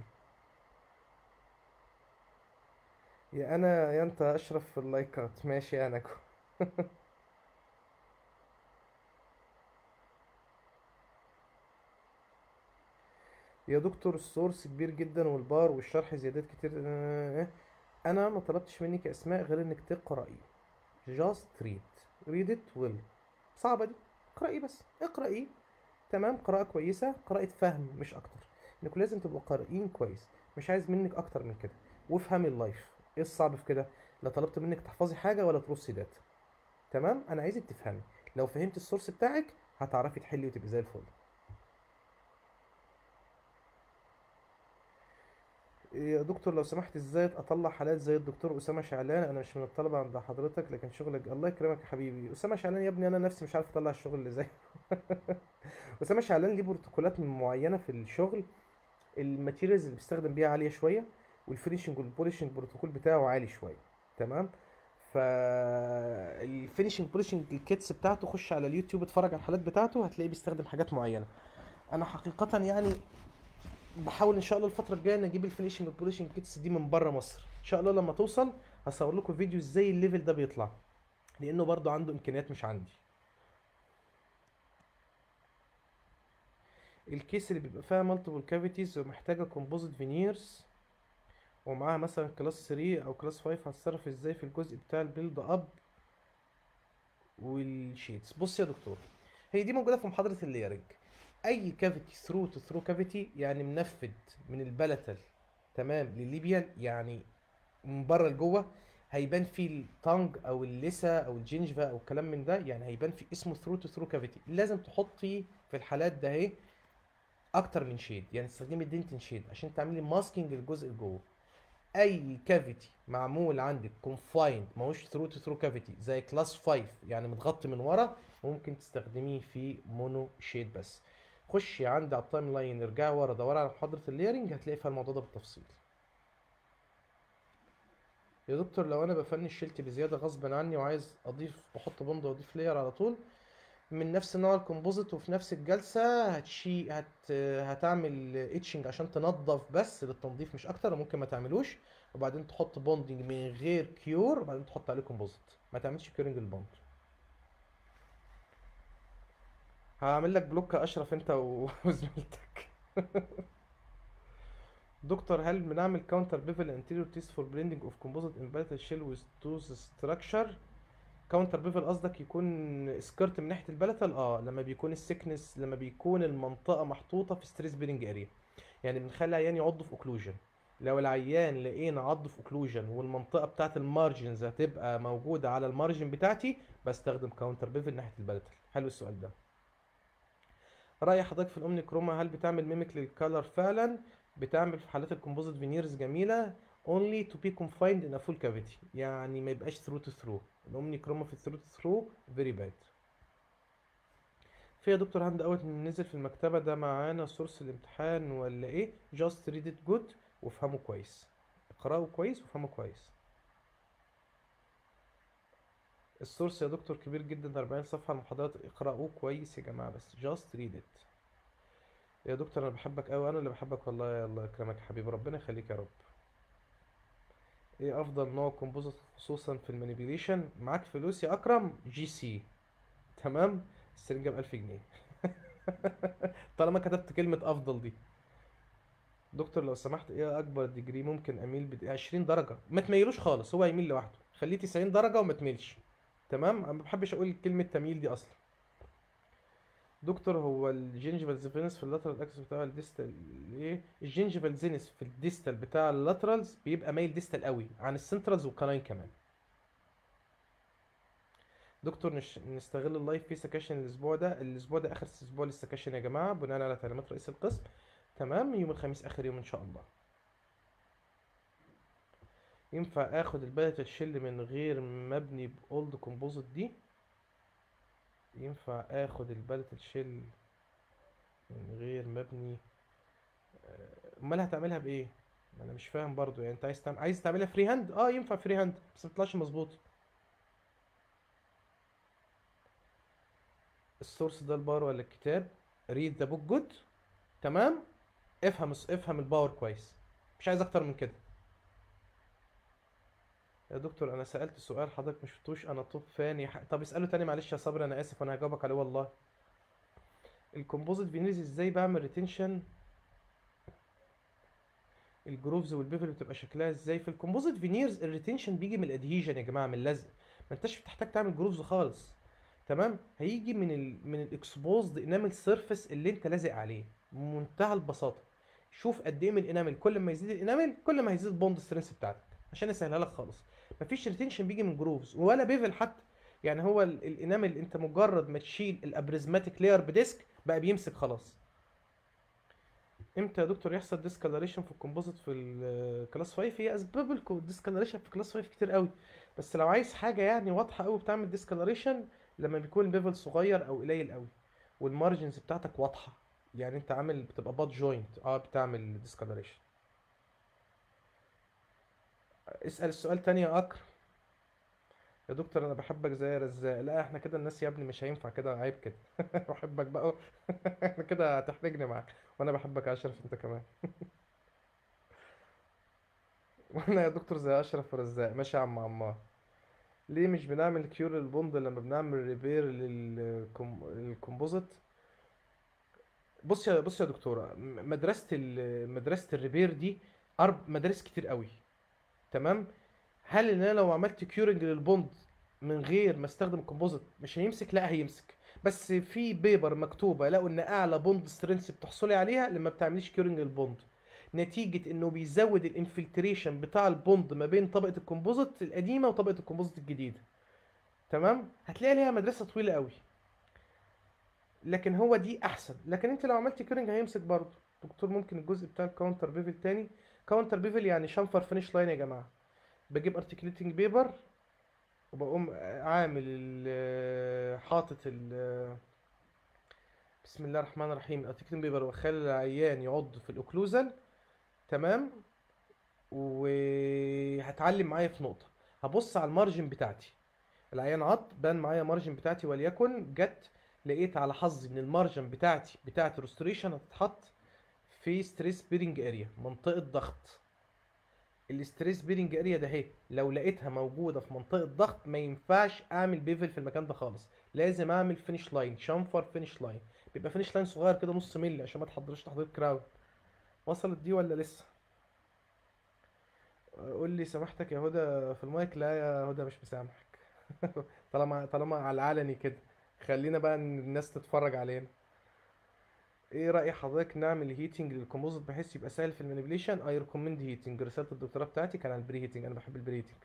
يا انا يا انت اشرف في اللايكات ماشي يا نكو يا دكتور السورس كبير جدا والبار والشرح زيادات كتير آه، انا ما طلبتش منك اسماء غير انك تقراي just read read it well صعبة دي اقرأي بس اقرأي تمام قراءة كويسة قراءة فهم مش اكتر انكم لازم تبقوا قارئين كويس مش عايز منك اكتر من كده وافهمي اللايف ايه الصعب في كده لا طلبت منك تحفظي حاجة ولا ترصي داتا تمام انا عايزك تفهمي لو فهمت السورس بتاعك هتعرفي تحلي وتبقي زي الفل يا دكتور لو سمحت ازاي اطلع حالات زي الدكتور اسامه شعلان انا مش من الطلبه عند حضرتك لكن شغلك الله يكرمك يا حبيبي اسامه شعلان يا ابني انا نفسي مش عارف اطلع الشغل اللي زي اسامه شعلان ليه بروتوكولات معينه في الشغل الماتيريالز اللي بيستخدم بيها عاليه شويه والفينيشنج والبوليشنج بروتوكول بتاعه عالي شويه تمام فالفينيشنج بوليشنج الكيتس بتاعته خش على اليوتيوب اتفرج على الحالات بتاعته هتلاقيه بيستخدم حاجات معينه انا حقيقه يعني بحاول ان شاء الله الفتره الجايه نجيب الفينيشنج والبوليشنج كيتس دي من بره مصر ان شاء الله لما توصل هصور لكم فيديو ازاي الليفل ده بيطلع لانه برضو عنده امكانيات مش عندي الكيس اللي بيبقى فيها مالتيبل كافيتيز ومحتاجه كومبوزيت فينيرز ومعاها مثلا كلاس 3 او كلاس 5 هتصرف ازاي في الجزء بتاع البيلد اب والشيتس بص يا دكتور هي دي موجوده في محاضره الليرنج اي كافيتي ثرو تو ثرو كافيتي يعني منفذ من البلتل تمام للليبيال يعني من بره لجوه هيبان فيه التانج او اللثه او الجنجفا او الكلام من ده يعني هيبان في اسمه ثرو تو ثرو كافيتي لازم تحطي في الحالات ده اهي اكتر من شيد يعني تستخدمي الدنتن شيد عشان تعملي ماسكينج للجزء اللي جوه اي كافيتي معمول عندك كونفايند ماهوش ثرو تو ثرو كافيتي زي كلاس 5 يعني متغطي من ورا ممكن تستخدميه في مونو شيد بس خشي عندي على التايم لاين ارجعي ورا دوري على محاضره الليرنج هتلاقي فيها الموضوع ده بالتفصيل يا دكتور لو انا بفنش شلت بزياده غصبا عني وعايز اضيف بحط بوند واضيف لير على طول من نفس نوع الكومبوزيت وفي نفس الجلسه هتشي هت هتعمل اتشنج عشان تنظف بس للتنظيف مش اكتر وممكن ما تعملوش وبعدين تحط بوندنج من غير كيور وبعدين تحط عليه كومبوزيت ما تعملش كيورنج البوند هعمل لك بلوك يا اشرف انت و- وزميلتك دكتور هل بنعمل كاونتر بيفل انتيريور تيست فور بليندنج اوف كومبوزيت ان باتل شيل ويز توز ستراكشر كاونتر بيفل قصدك يكون سكرت من ناحيه البلتل اه لما بيكون السكنس لما بيكون المنطقه محطوطه في ستريس بيرنج اريا يعني بنخلي العيان يعض في اوكلوجن لو العيان لقينا عض في اوكلوجن والمنطقه بتاعت المارجنز هتبقى موجوده على المارجن بتاعتي بستخدم كاونتر بيفل ناحيه البلتل حلو السؤال ده رأي حضرتك في الأومني كروما هل بتعمل ميميك للكالر فعلا بتعمل في حالات الكومبوزيت فينيرز جميلة only to be confined in a full cavity يعني ما يبقاش through to through الأومني كروما في through to through very bad في يا دكتور هاند اوت نزل في المكتبة ده معانا سورس الامتحان ولا ايه just read it good وافهمه كويس اقرأه كويس وافهمه كويس السورس يا دكتور كبير جدا 40 صفحة المحاضرات اقرأوه كويس يا جماعة بس just read it يا دكتور انا بحبك قوي انا اللي بحبك والله يا الله يكرمك يا حبيبي ربنا يخليك يا رب ايه افضل نوع كومبوزيت خصوصا في المانيبيوليشن معاك فلوس يا اكرم جي سي تمام السرنجة بألف جنيه طالما كتبت كلمة افضل دي دكتور لو سمحت ايه اكبر ديجري ممكن اميل ب 20 درجة ما تميلوش خالص هو يميل لوحده خليه 90 درجة وما تميلش تمام انا ما بحبش اقول كلمة تميل دي اصلا دكتور هو الجينجيفال زينس في اللاترال اكسس بتاع الديستال ايه الجينجيفال زينس في الديستال بتاع اللاترالز بيبقى مايل ديستال قوي عن السنترالز والكاناين كمان دكتور نش... نستغل اللايف في سكاشن الاسبوع ده الاسبوع ده اخر اسبوع للسكاشن يا جماعه بناء على تعليمات رئيس القسم تمام يوم الخميس اخر يوم ان شاء الله ينفع اخد البلت الشل من غير مبني باولد كومبوزيت دي ينفع اخد البلت الشل من غير مبني آه، امال هتعملها بايه ما انا مش فاهم برضو يعني انت عايز تعمل عايز تعملها فري هاند اه ينفع فري هاند بس ما تطلعش مظبوط السورس ده الباور ولا الكتاب ريد ذا بوك جود تمام افهم افهم الباور كويس مش عايز اكتر من كده يا دكتور انا سألت سؤال حضرتك مش شفتوش انا توب فاني ح... طب اسأله تاني معلش يا صبري انا اسف انا هجاوبك عليه والله الكومبوزيت فينيز ازاي بعمل ريتنشن الجروفز والبيفل بتبقى شكلها ازاي في الكومبوزيت فينيرز الريتنشن بيجي من الادهيجن يا جماعه من اللزق ما انتش بتحتاج تعمل جروفز خالص تمام هيجي من ال من الاكسبوزد انامل سيرفيس اللي انت لازق عليه بمنتهى البساطه شوف قد ايه من الانامل كل ما يزيد الانامل كل ما هيزيد البوند سترينث بتاعتك عشان اسهلها لك خالص مفيش ريتنشن بيجي من جروفز ولا بيفل حتى يعني هو ال- الانامل انت مجرد ما تشيل الابريزماتيك لاير بديسك بقى بيمسك خلاص امتى يا دكتور يحصل ديسكالريشن في الكومبوزيت في الكلاس 5 هي اسباب الديسكالريشن في كلاس 5 كتير قوي بس لو عايز حاجه يعني واضحه قوي بتعمل ديسكالريشن لما بيكون البيفل صغير او قليل قوي والمارجنز بتاعتك واضحه يعني انت عامل بتبقى باد جوينت اه بتعمل ديسكالريشن اسال السؤال تاني يا اكرم يا دكتور انا بحبك زي يا رزاق لا احنا كده الناس يا ابني مش هينفع كده عيب كده بحبك بقى احنا كده هتحرجني معاك وانا بحبك يا اشرف انت كمان وانا يا دكتور زي اشرف ورزاق ماشي يا عم عمار ليه مش بنعمل كيور للبوند لما بنعمل ريبير للكومبوزيت بص يا بص يا دكتوره م- مدرسه ال- مدرسه الريبير دي ارب مدارس كتير قوي تمام هل ان انا لو عملت كيورنج للبوند من غير ما استخدم كومبوزيت مش هيمسك لا هيمسك بس في بيبر مكتوبه لقوا ان اعلى بوند سترينث بتحصلي عليها لما بتعمليش كيورنج للبوند نتيجه انه بيزود الانفلتريشن بتاع البوند ما بين طبقه الكومبوزيت القديمه وطبقه الكومبوزيت الجديده تمام هتلاقي ليها مدرسه طويله قوي لكن هو دي احسن لكن انت لو عملت كيورنج هيمسك برضه دكتور ممكن الجزء بتاع الكاونتر بيفل تاني كاونتر بيفل يعني شنفر فينيش لاين يا جماعه بجيب ارتكليتنج بيبر وبقوم عامل ال- حاطط ال بسم الله الرحمن الرحيم الارتكليتنج بيبر واخلي العيان يعض في الاوكلوزال تمام وهتعلم معايا في نقطة هبص على المارجن بتاعتي العيان عض بان معايا مارجن بتاعتي وليكن جت لقيت على حظي ان المارجن بتاعتي بتاعت الريستوريشن هتتحط في ستريس بيرنج اريا منطقة ضغط الاستريس بيرنج اريا ده اهي لو لقيتها موجوده في منطقه ضغط ما ينفعش اعمل بيفل في المكان ده خالص لازم اعمل فينش لاين شنفر فينش لاين بيبقى فينش لاين صغير كده نص مللي عشان ما تحضرش تحضير كراود وصلت دي ولا لسه قول لي سامحتك يا هدى في المايك لا يا هدى مش مسامحك طالما طالما على العلني كده خلينا بقى إن الناس تتفرج علينا ايه رأي حضرتك نعمل هيتنج للكومبوزيت بحيث يبقى سهل في المانيبيليشن اي ريكومند هيتنج رسالة الدكتوراه بتاعتي كان عن البري هيتنج انا بحب البري هيتنج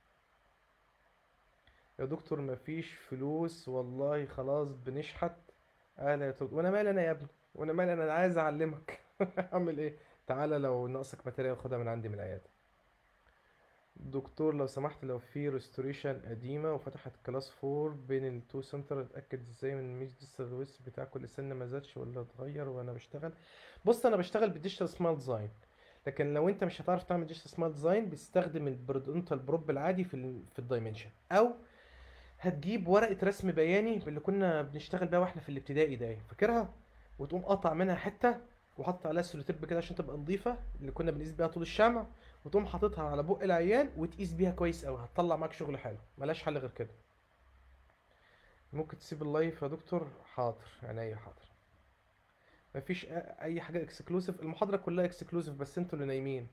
يا دكتور مفيش فلوس والله خلاص بنشحت اهلا يا تود وانا مالي انا يا ابني وانا مالي انا عايز اعلمك اعمل ايه تعالى لو ناقصك ماتيريال خدها من عندي من العيادة دكتور لو سمحت لو في ريستوريشن قديمة وفتحت كلاس فور بين التو سنتر اتأكد ازاي من الميج ديجيتال ويست بتاع كل سنة ما زادش ولا اتغير وانا بشتغل بص انا بشتغل بالديجيتال سمال ديزاين لكن لو انت مش هتعرف تعمل ديجيتال سمال ديزاين بتستخدم البرودنتال بروب العادي في ال في الدايمنشن او هتجيب ورقة رسم بياني اللي كنا بنشتغل بيها واحنا في الابتدائي ده فاكرها وتقوم قاطع منها حتة وحط عليها سولوتيب كده عشان تبقى نظيفة اللي كنا بنقيس بيها طول الشمع وتقوم حاططها على بق العيان وتقيس بيها كويس قوي هتطلع معاك شغل حلو ملهاش حل غير كده ممكن تسيب اللايف يا دكتور حاضر عينيا حاضر مفيش أ- اي حاجه اكسكلوسيف المحاضره كلها اكسكلوسيف بس انتوا اللي نايمين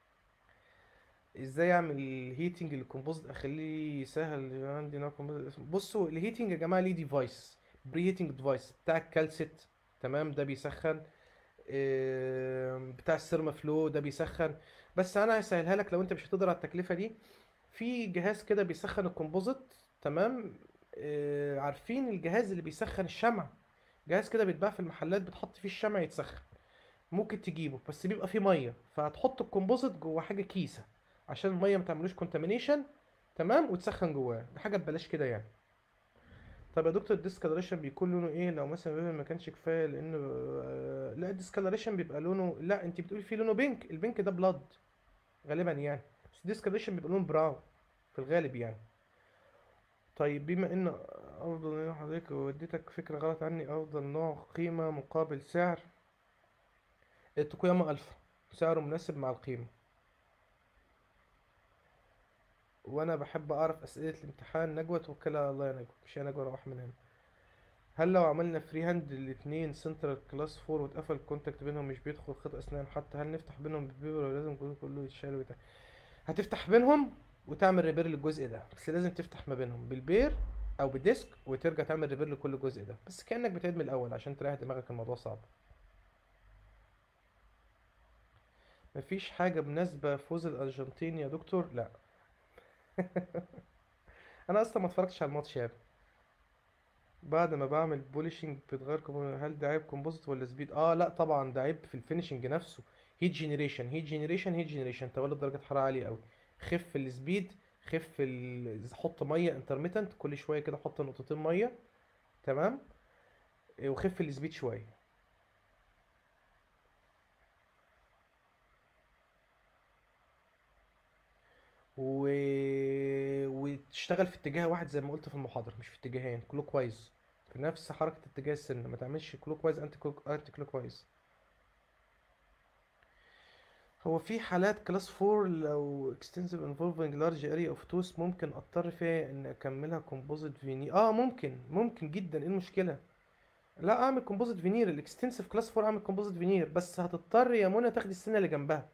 ازاي اعمل هيتنج للكومبوزيت اخليه سهل عندي نوع composite. بصوا الهيتنج يا جماعه ليه ديفايس بري هيتنج ديفايس بتاع الكالسيت تمام ده بيسخن آم، بتاع السيرما فلو ده بيسخن بس انا هسهلها لك لو انت مش هتقدر على التكلفه دي في جهاز كده بيسخن الكومبوزيت تمام آه، عارفين الجهاز اللي بيسخن الشمع جهاز كده بيتباع في المحلات بتحط فيه الشمع يتسخن ممكن تجيبه بس بيبقى فيه ميه فهتحط الكومبوزيت جوه حاجه كيسه عشان الميه ما تعملوش كونتامينيشن تمام وتسخن جواه دي حاجه ببلاش كده يعني طب يا دكتور الديسكالريشن بيكون لونه ايه لو مثلا اللون ما كانش كفايه لانه آه، لا الديسكالريشن بيبقى لونه لا انت بتقولي فيه لونه بينك البينك ده بلاد غالبا يعني بس الديسكالريشن بيبقى لونه براون في الغالب يعني طيب بما ان افضل نوع حضرتك وديتك فكره غلط عني افضل نوع قيمه مقابل سعر التوكوياما الفا سعره مناسب مع القيمه وانا بحب اعرف اسئله الامتحان نجوى توكلها على الله يا نجوى مش يا نجوى روح من هنا هل لو عملنا فري هاند الاتنين سنترال كلاس فور واتقفل الكونتاكت بينهم مش بيدخل خيط اسنان حتى هل نفتح بينهم بالبيبر ولا لازم كله كله يتشال ويتعمل هتفتح بينهم وتعمل ريبير للجزء ده بس لازم تفتح ما بينهم بالبير او بديسك وترجع تعمل ريبير لكل جزء ده بس كأنك بتعيد من الاول عشان تريح دماغك الموضوع صعب مفيش حاجة مناسبة فوز الأرجنتين يا دكتور لا أنا أصلا ما اتفرجتش على الماتش يا ابني بعد ما بعمل بوليشنج بتغير كومبو- هل ده عيب كومبوزيت ولا سبيد اه لا طبعا ده عيب في الفينشنج نفسه هيت جينيريشن هيت جينيريشن هيت جينيريشن تولد درجة حرارة عالية قوي خف السبيد خف ال... حط مية انترميتنت كل شوية كده حط نقطتين مية تمام إيه، وخف السبيد شوية و... وتشتغل في اتجاه واحد زي ما قلت في المحاضرة مش في اتجاهين كلوك وايز في نفس حركة اتجاه السن ما تعملش كلوك وايز انتي كلوك انتي كلوك وايز هو في حالات كلاس 4 لو extensive involving large area of tooth ممكن اضطر فيها ان اكملها composite veneer اه ممكن ممكن جدا ايه المشكلة لا اعمل composite veneer الاكستنسيف كلاس 4 اعمل composite veneer بس هتضطر يا منى تاخدي السنة اللي جنبها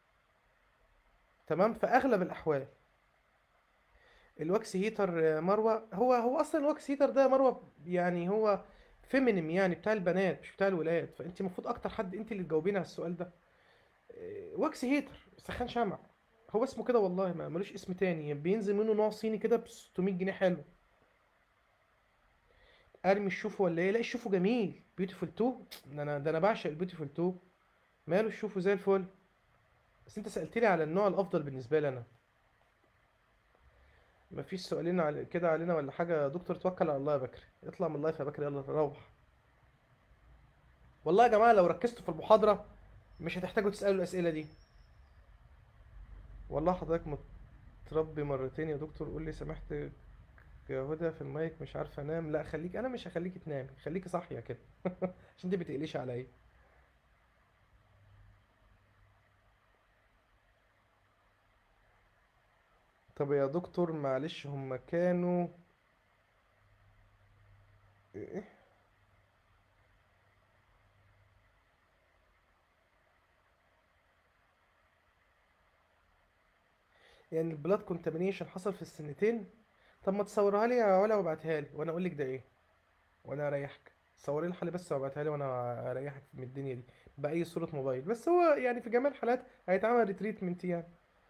تمام في اغلب الاحوال الواكس هيتر يا مروة هو هو اصلا الواكس هيتر ده يا مروة يعني هو فيمينيم يعني بتاع البنات مش بتاع الولاد فانت المفروض اكتر حد انت اللي تجاوبيني على السؤال ده إيه، واكس هيتر سخان شمع هو اسمه كده والله ما ملوش اسم تاني بينزل منه نوع صيني كده ب 600 جنيه حلو ارمي الشوفو ولا ايه لا الشوفو جميل بيوتيفول 2 ده انا ده انا بعشق البيوتيفول 2 ماله الشوفو زي الفل بس انت سألتني على النوع الافضل بالنسبه لي انا مفيش سؤالين على كده علينا ولا حاجه يا دكتور توكل على الله يا بكري اطلع من اللايف يا بكري يلا روح والله يا جماعه لو ركزتوا في المحاضره مش هتحتاجوا تسالوا الاسئله دي والله حضرتك متربي مرتين يا دكتور قول لي سمحت يا هدى في المايك مش عارفه انام لا خليك انا مش هخليكي تنامي خليكي صاحيه كده عشان دي بتقليش عليا طب يا دكتور معلش هم كانوا إيه؟ يعني البلاد كونتامينيشن حصل في السنتين طب ما تصورها لي يا علا وابعتها لي وانا اقول لك ده ايه وانا اريحك صوري لي الحالة بس وابعتها لي وانا اريحك من الدنيا دي باي صورة موبايل بس هو يعني في جميع الحالات هيتعمل ريتريتمنت يعني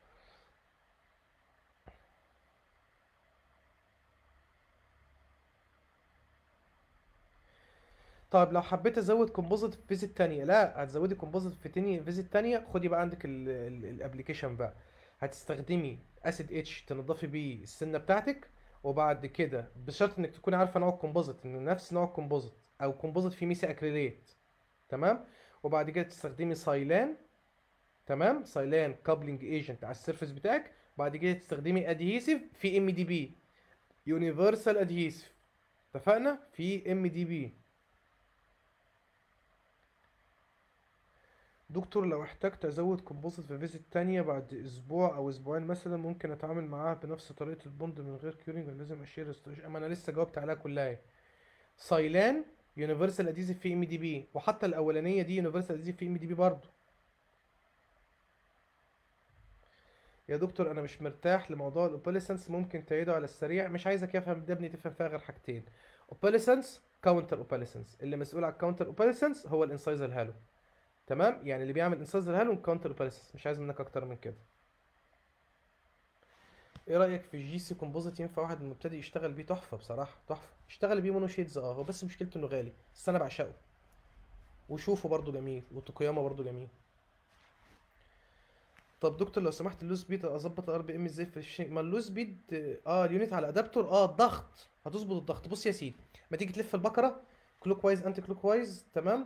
طيب لو حبيت ازود كومبوزيت في فيزيت تانية لا هتزودي كومبوزيت في تانية فيزيت تانية خدي بقى عندك الابلكيشن بقى هتستخدمي اسيد اتش تنضفي بيه السنة بتاعتك وبعد كده بشرط انك تكوني عارفة نوع الكومبوزيت ان نفس نوع الكومبوزيت او كومبوزيت فيه ميثي اكريليت تمام وبعد كده تستخدمي سايلان تمام سايلان كابلنج ايجنت على السيرفيس بتاعك بعد كده تستخدمي ادهيسيف في ام دي بي يونيفرسال ادهيسيف اتفقنا في ام دي بي دكتور لو احتجت ازود كومبوزيت في فيزيت تانية بعد اسبوع او اسبوعين مثلا ممكن اتعامل معاها بنفس طريقة البوند من غير كيورنج ولا لازم اشير استوش اما انا لسه جاوبت عليها كلها اهي. سايلان يونيفرسال اديزيف في ام دي بي وحتى الاولانية دي يونيفرسال اديزيف في ام دي بي برضه يا دكتور انا مش مرتاح لموضوع الاوباليسنس ممكن تعيده على السريع مش عايزك افهم ده ابني تفهم فيها غير حاجتين اوباليسنس كاونتر اوباليسنس اللي مسؤول على الكاونتر اوباليسنس هو الانسايزر هالو تمام يعني اللي بيعمل انسايزر هالو كاونتر اوباليسنس مش عايز منك اكتر من كده ايه رايك في الجي سي كومبوزيت ينفع واحد مبتدئ يشتغل بيه تحفه بصراحه تحفه اشتغل بيه مونو شيدز اه هو بس مشكلته انه غالي بس انا بعشقه وشوفه برضو جميل وتوكوياما برضو جميل طب دكتور لو سمحت اللوز بيد اظبط الار بي ام ازاي في الشيء ما اللوز بيد اه اليونت على ادابتور اه الضغط هتظبط الضغط بص يا سيدي ما تيجي تلف البكره كلوك وايز انتي كلوك وايز تمام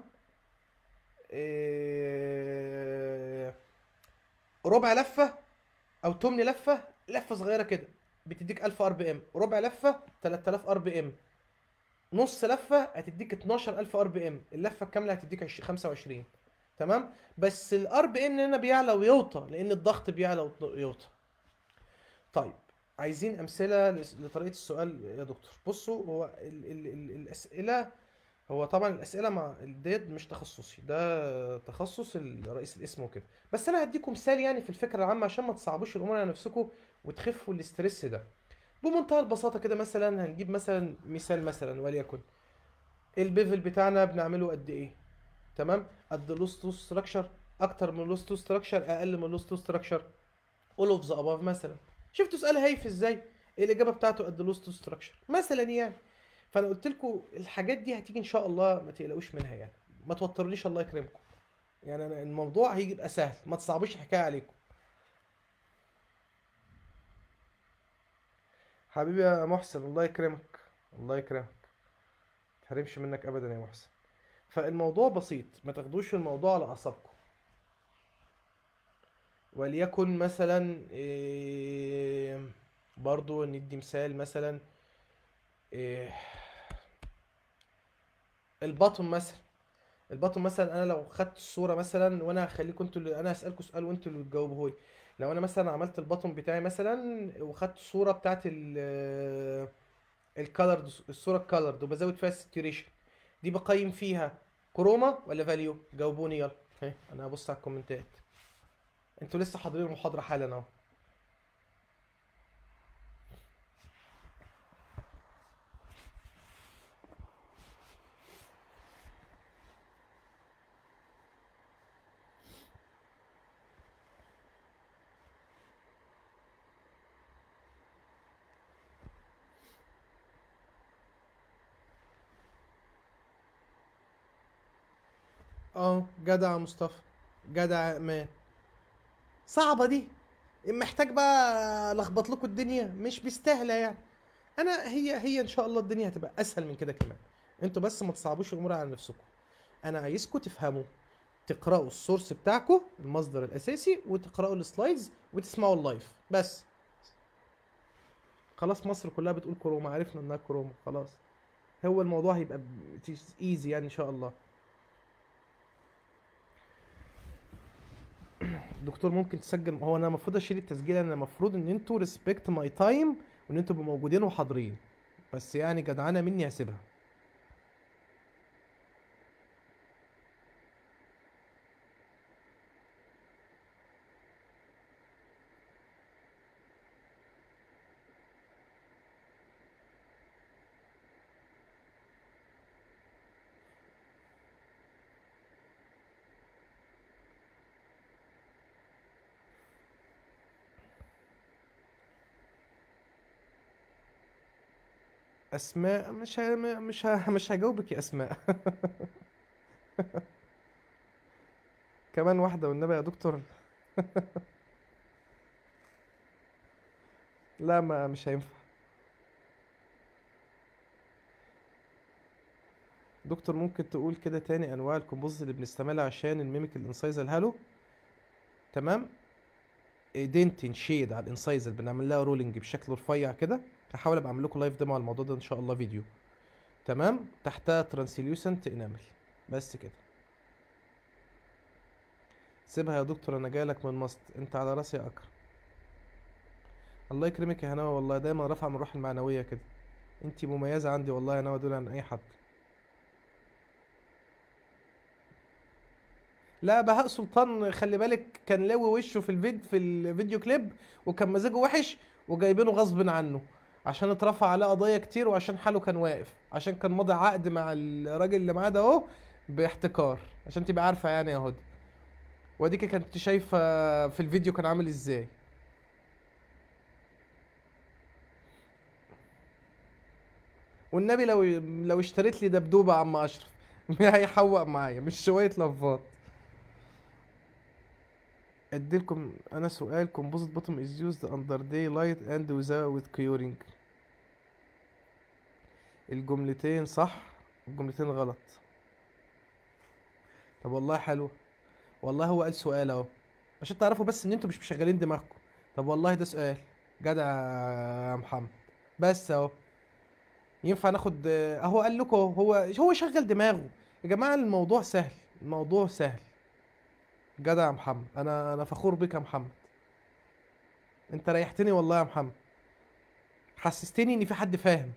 إيه... ربع لفه او تمن لفه لفه صغيره كده بتديك 1000 ار بي ام ربع لفه 3000 ار بي ام نص لفه هتديك 12000 ار بي ام اللفه الكامله هتديك 20 25 تمام بس الار بي ام هنا بيعلى ويوطى لان الضغط بيعلى ويوطى طيب عايزين امثله لس- لطريقه السؤال يا دكتور بصوا هو ال ال ال الاسئله هو طبعا الاسئله مع ديت مش تخصصي ده تخصص ال- رئيس القسم وكده بس انا هديكم مثال يعني في الفكره العامه عشان ما تصعبوش الامور على نفسكم وتخفوا الاسترس ده بمنتهى البساطه كده مثلا هنجيب مثلا مثال مثلا وليكن البيفل بتاعنا بنعمله قد ايه تمام قد لوس تو ستراكشر اكتر من لوس تو ستراكشر اقل من لوس تو ستراكشر اول اوف ذا اباف مثلا شفتوا سؤال هايف ازاي الاجابه بتاعته قد لوس تو ستراكشر مثلا يعني فانا قلت لكم الحاجات دي هتيجي ان شاء الله ما تقلقوش منها يعني ما توترونيش الله يكرمكم يعني أنا الموضوع هيجي يبقى سهل ما تصعبوش الحكايه عليكم حبيبي يا محسن الله يكرمك الله يكرمك ما تحرمش منك ابدا يا محسن فالموضوع بسيط ما تاخدوش الموضوع على اعصابكم وليكن مثلا إيه برضو ندي مثال مثلا إيه البطن مثلا البطن مثلا انا لو خدت الصوره مثلا وانا هخليكم انتوا اللي انا هسالكم سؤال وانتوا اللي تجاوبوه لي لو انا مثلا عملت البطن بتاعي مثلا وخدت الصوره بتاعت ال الكالر الصوره الكالرد وبزود فيها الساتوريشن دي بقيم فيها كروما ولا فاليو جاوبوني يلا ها انا هبص على الكومنتات انتوا لسه حاضرين المحاضره حالا اهو اه جدع يا مصطفى جدع يا امان صعبه دي محتاج بقى لخبط لكم الدنيا مش مستاهله يعني انا هي هي ان شاء الله الدنيا هتبقى اسهل من كده كمان انتوا بس ما تصعبوش الامور على نفسكم انا عايزكم تفهموا تقراوا السورس بتاعكم المصدر الاساسي وتقراوا السلايدز وتسمعوا اللايف بس خلاص مصر كلها بتقول كروما عرفنا انها كروما خلاص هو الموضوع هيبقى ايزي يعني ان شاء الله دكتور ممكن تسجل هو انا المفروض اشيل التسجيل انا المفروض ان انتوا ريسبكت ماي تايم وان انتوا تبقوا موجودين وحاضرين بس يعني جدعانه مني هسيبها اسماء مش ه... مش ه... مش هجاوبك يا اسماء كمان واحده والنبي يا دكتور لا ما مش هينفع دكتور ممكن تقول كده تاني انواع الكومبوزيت اللي بنستعملها عشان الميميك الانسايزر هالو تمام دينتين شيد على الانسايزر بنعمل لها رولينج بشكل رفيع كده هحاول ابقى اعمل لكم لايف ديمو على الموضوع ده ان شاء الله فيديو تمام تحتها ترانسليوسنت انامل بس كده سيبها يا دكتور انا جاي لك من مصر انت على راسي يا اكرم الله يكرمك يا هنوى والله دايما رافعه من الروح المعنويه كده انت مميزه عندي والله يا هنوى دول عن اي حد لا بهاء سلطان خلي بالك كان لوي وشه في الفيديو في الفيديو كليب وكان مزاجه وحش وجايبينه غصب عنه عشان اترفع عليه قضايا كتير وعشان حاله كان واقف عشان كان ماضي عقد مع الراجل اللي معاه ده اهو باحتكار عشان تبقى عارفه يعني يا هدى واديك كنت شايفه في الفيديو كان عامل ازاي والنبي لو لو اشتريت لي دبدوبه يا عم اشرف هيحوق معايا مش شويه لفات اديلكم انا سؤال composite bottom is used under daylight and without curing الجملتين صح الجملتين غلط طب والله حلو والله هو قال سؤال اهو عشان تعرفوا بس ان انتوا مش مشغلين دماغكم طب والله ده سؤال جدع يا محمد بس اهو ينفع ناخد اهو قال لكم هو هو شغل دماغه يا جماعه الموضوع سهل الموضوع سهل جدع يا محمد انا انا فخور بك يا محمد انت ريحتني والله يا محمد حسستني ان في حد فاهم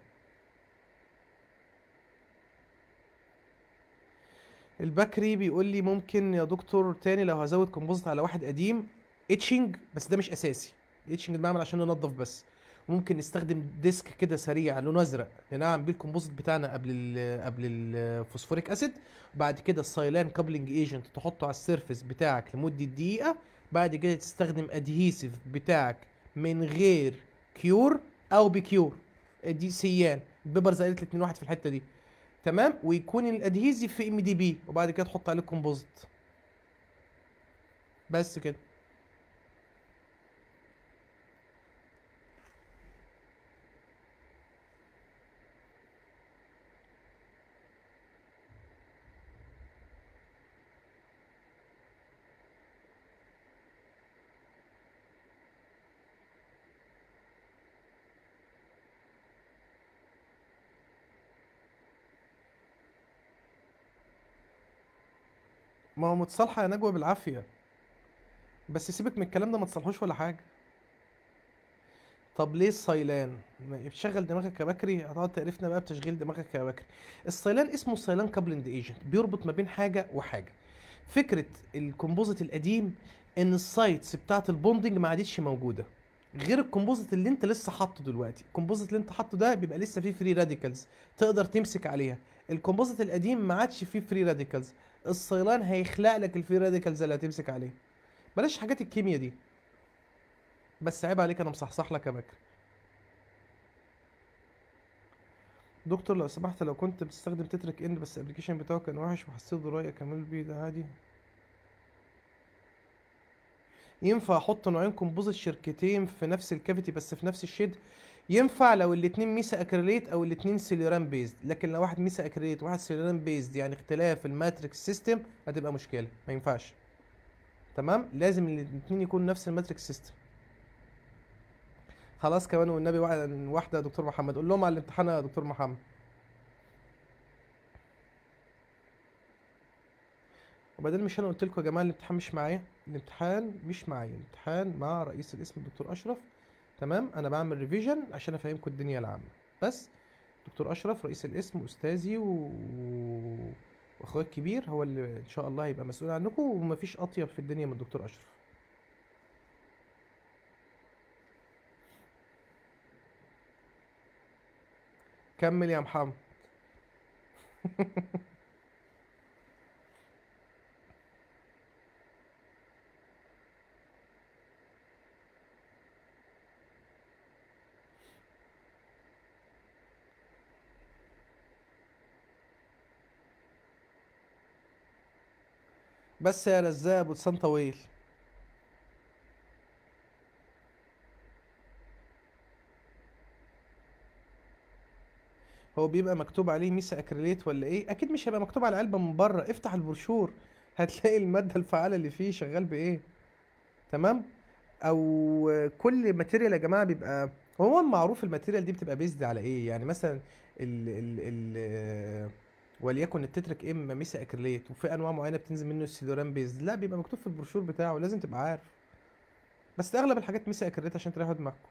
البكري بيقول لي ممكن يا دكتور تاني لو هزود كومبوزيت على واحد قديم اتشنج بس ده مش اساسي الاتشنج ده بعمل عشان ننضف بس ممكن نستخدم ديسك كده سريع لونه ازرق ننعم بيه الكومبوزيت بتاعنا قبل ال قبل الفوسفوريك اسيد بعد كده السايلان كابلنج ايجنت تحطه على السيرفيس بتاعك لمده دقيقه بعد كده تستخدم ادهيسيف بتاعك من غير كيور او بكيور دي سيان بيبرز قالت لي 2 1 في الحته دي تمام ويكون الادهيزيف في ام دي بي وبعد كده تحط عليه كومبوزيت بس كده ما هو متصالحة يا نجوى بالعافية بس سيبك من الكلام ده ما تصلحوش ولا حاجة طب ليه الصيلان ما بتشغل دماغك يا بكري هتقعد تقرفنا بقى بتشغيل دماغك يا بكري الصيلان اسمه صيلان كابلند ايجنت بيربط ما بين حاجة وحاجة فكرة الكومبوزيت القديم ان السايتس بتاعت البوندنج ما عادتش موجودة غير الكومبوزيت اللي انت لسه حاطه دلوقتي الكومبوزيت اللي انت حاطه ده بيبقى لسه فيه فري راديكالز تقدر تمسك عليها الكومبوزيت القديم ما عادش فيه فري راديكالز الصيلان هيخلق لك الفري راديكالز اللي هتمسك عليه بلاش حاجات الكيمياء دي بس عيب عليك انا مصحصح لك يا بكر دكتور لو سمحت لو كنت بتستخدم تترك اند بس الابلكيشن بتاعه كان وحش وحسيت ضرايا اكمل بيه ده عادي ينفع احط نوعين كومبوزيت شركتين في نفس الكافيتي بس في نفس الشيد ينفع لو الاتنين ميسا اكريليت او الاتنين سيليران بيزد لكن لو واحد ميسا اكريليت وواحد سيليران بيزد يعني اختلاف الماتريكس سيستم هتبقى مشكله ما ينفعش تمام لازم الاتنين يكونوا نفس الماتريكس سيستم خلاص كمان والنبي واحد- واحده يا دكتور محمد قول لهم على الامتحان يا دكتور محمد وبعدين مش انا قلت لكم يا جماعه الامتحان مش معايا الامتحان مش معايا الامتحان مع رئيس القسم الدكتور اشرف تمام انا بعمل ريفيجن عشان افهمكم الدنيا العامه بس دكتور اشرف رئيس القسم استاذي و... واخويا الكبير هو اللي ان شاء الله هيبقى مسؤول عنكم ومفيش اطيب في الدنيا من الدكتور اشرف كمل يا محمد بس يا رزاق ابو لسان طويل هو بيبقى مكتوب عليه ميسا اكريليت ولا ايه اكيد مش هيبقى مكتوب على العلبه من بره افتح البروشور هتلاقي الماده الفعاله اللي فيه شغال بايه تمام او كل ماتيريال يا جماعه بيبقى هو المعروف الماتيريال دي بتبقى بيزد على ايه يعني مثلا ال ال ال وليكن التترك ام ميسا اكريليت وفي انواع معينه بتنزل منه السيلوران بيز لا بيبقى مكتوب في البروشور بتاعه لازم تبقى عارف بس اغلب الحاجات ميسا اكريليت عشان تريحوا دماغكم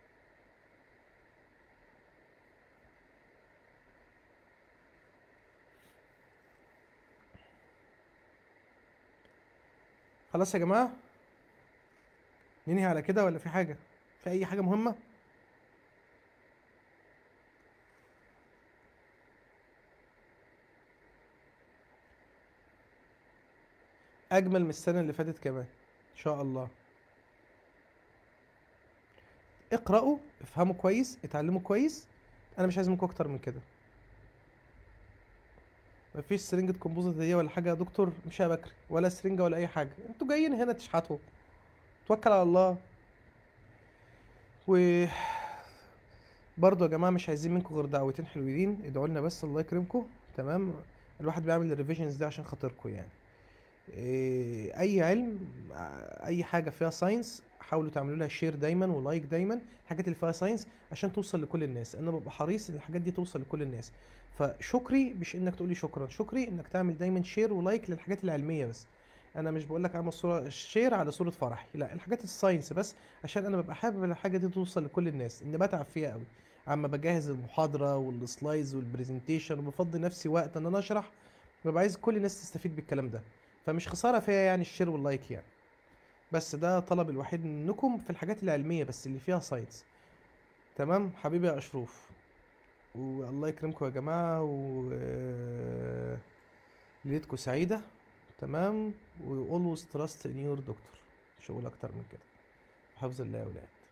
خلاص يا جماعه ننهي على كده ولا في حاجه في اي حاجه مهمه اجمل من السنه اللي فاتت كمان ان شاء الله اقرأوا افهموا كويس اتعلموا كويس انا مش عايز منكم اكتر من كده مفيش سرنجة كومبوزيت دي ولا حاجة يا دكتور مش يا بكري ولا سرنجة ولا أي حاجة انتوا جايين هنا تشحتوا توكل على الله و برضه يا جماعه مش عايزين منكم غير دعوتين حلوين ادعوا لنا بس الله يكرمكم تمام الواحد بيعمل الريفيجنز دي عشان خاطركم يعني إيه، اي علم ع- اي حاجه فيها ساينس حاولوا تعملوا لها شير دايما ولايك دايما الحاجات اللي فيها ساينس عشان توصل لكل الناس انا ببقى حريص ان الحاجات دي توصل لكل الناس فشكري مش انك تقولي شكرا شكري انك تعمل دايما شير ولايك للحاجات العلميه بس انا مش بقول لك اعمل صوره شير على صوره فرحي لا الحاجات الساينس بس عشان انا ببقى حابب الحاجه دي توصل لكل الناس اني بتعب فيها قوي عما بجهز المحاضره والسلايدز والبرزنتيشن وبفضي نفسي وقت ان انا اشرح ببقى عايز كل الناس تستفيد بالكلام ده فمش خساره فيها يعني الشير واللايك يعني بس ده طلب الوحيد منكم في الحاجات العلميه بس اللي فيها ساينس تمام حبيبي يا اشرف والله يكرمكم يا جماعه و آه، ليلتكم سعيده تمام و always trust in your doctor مش هقول اكتر من كده حفظ الله يا ولاد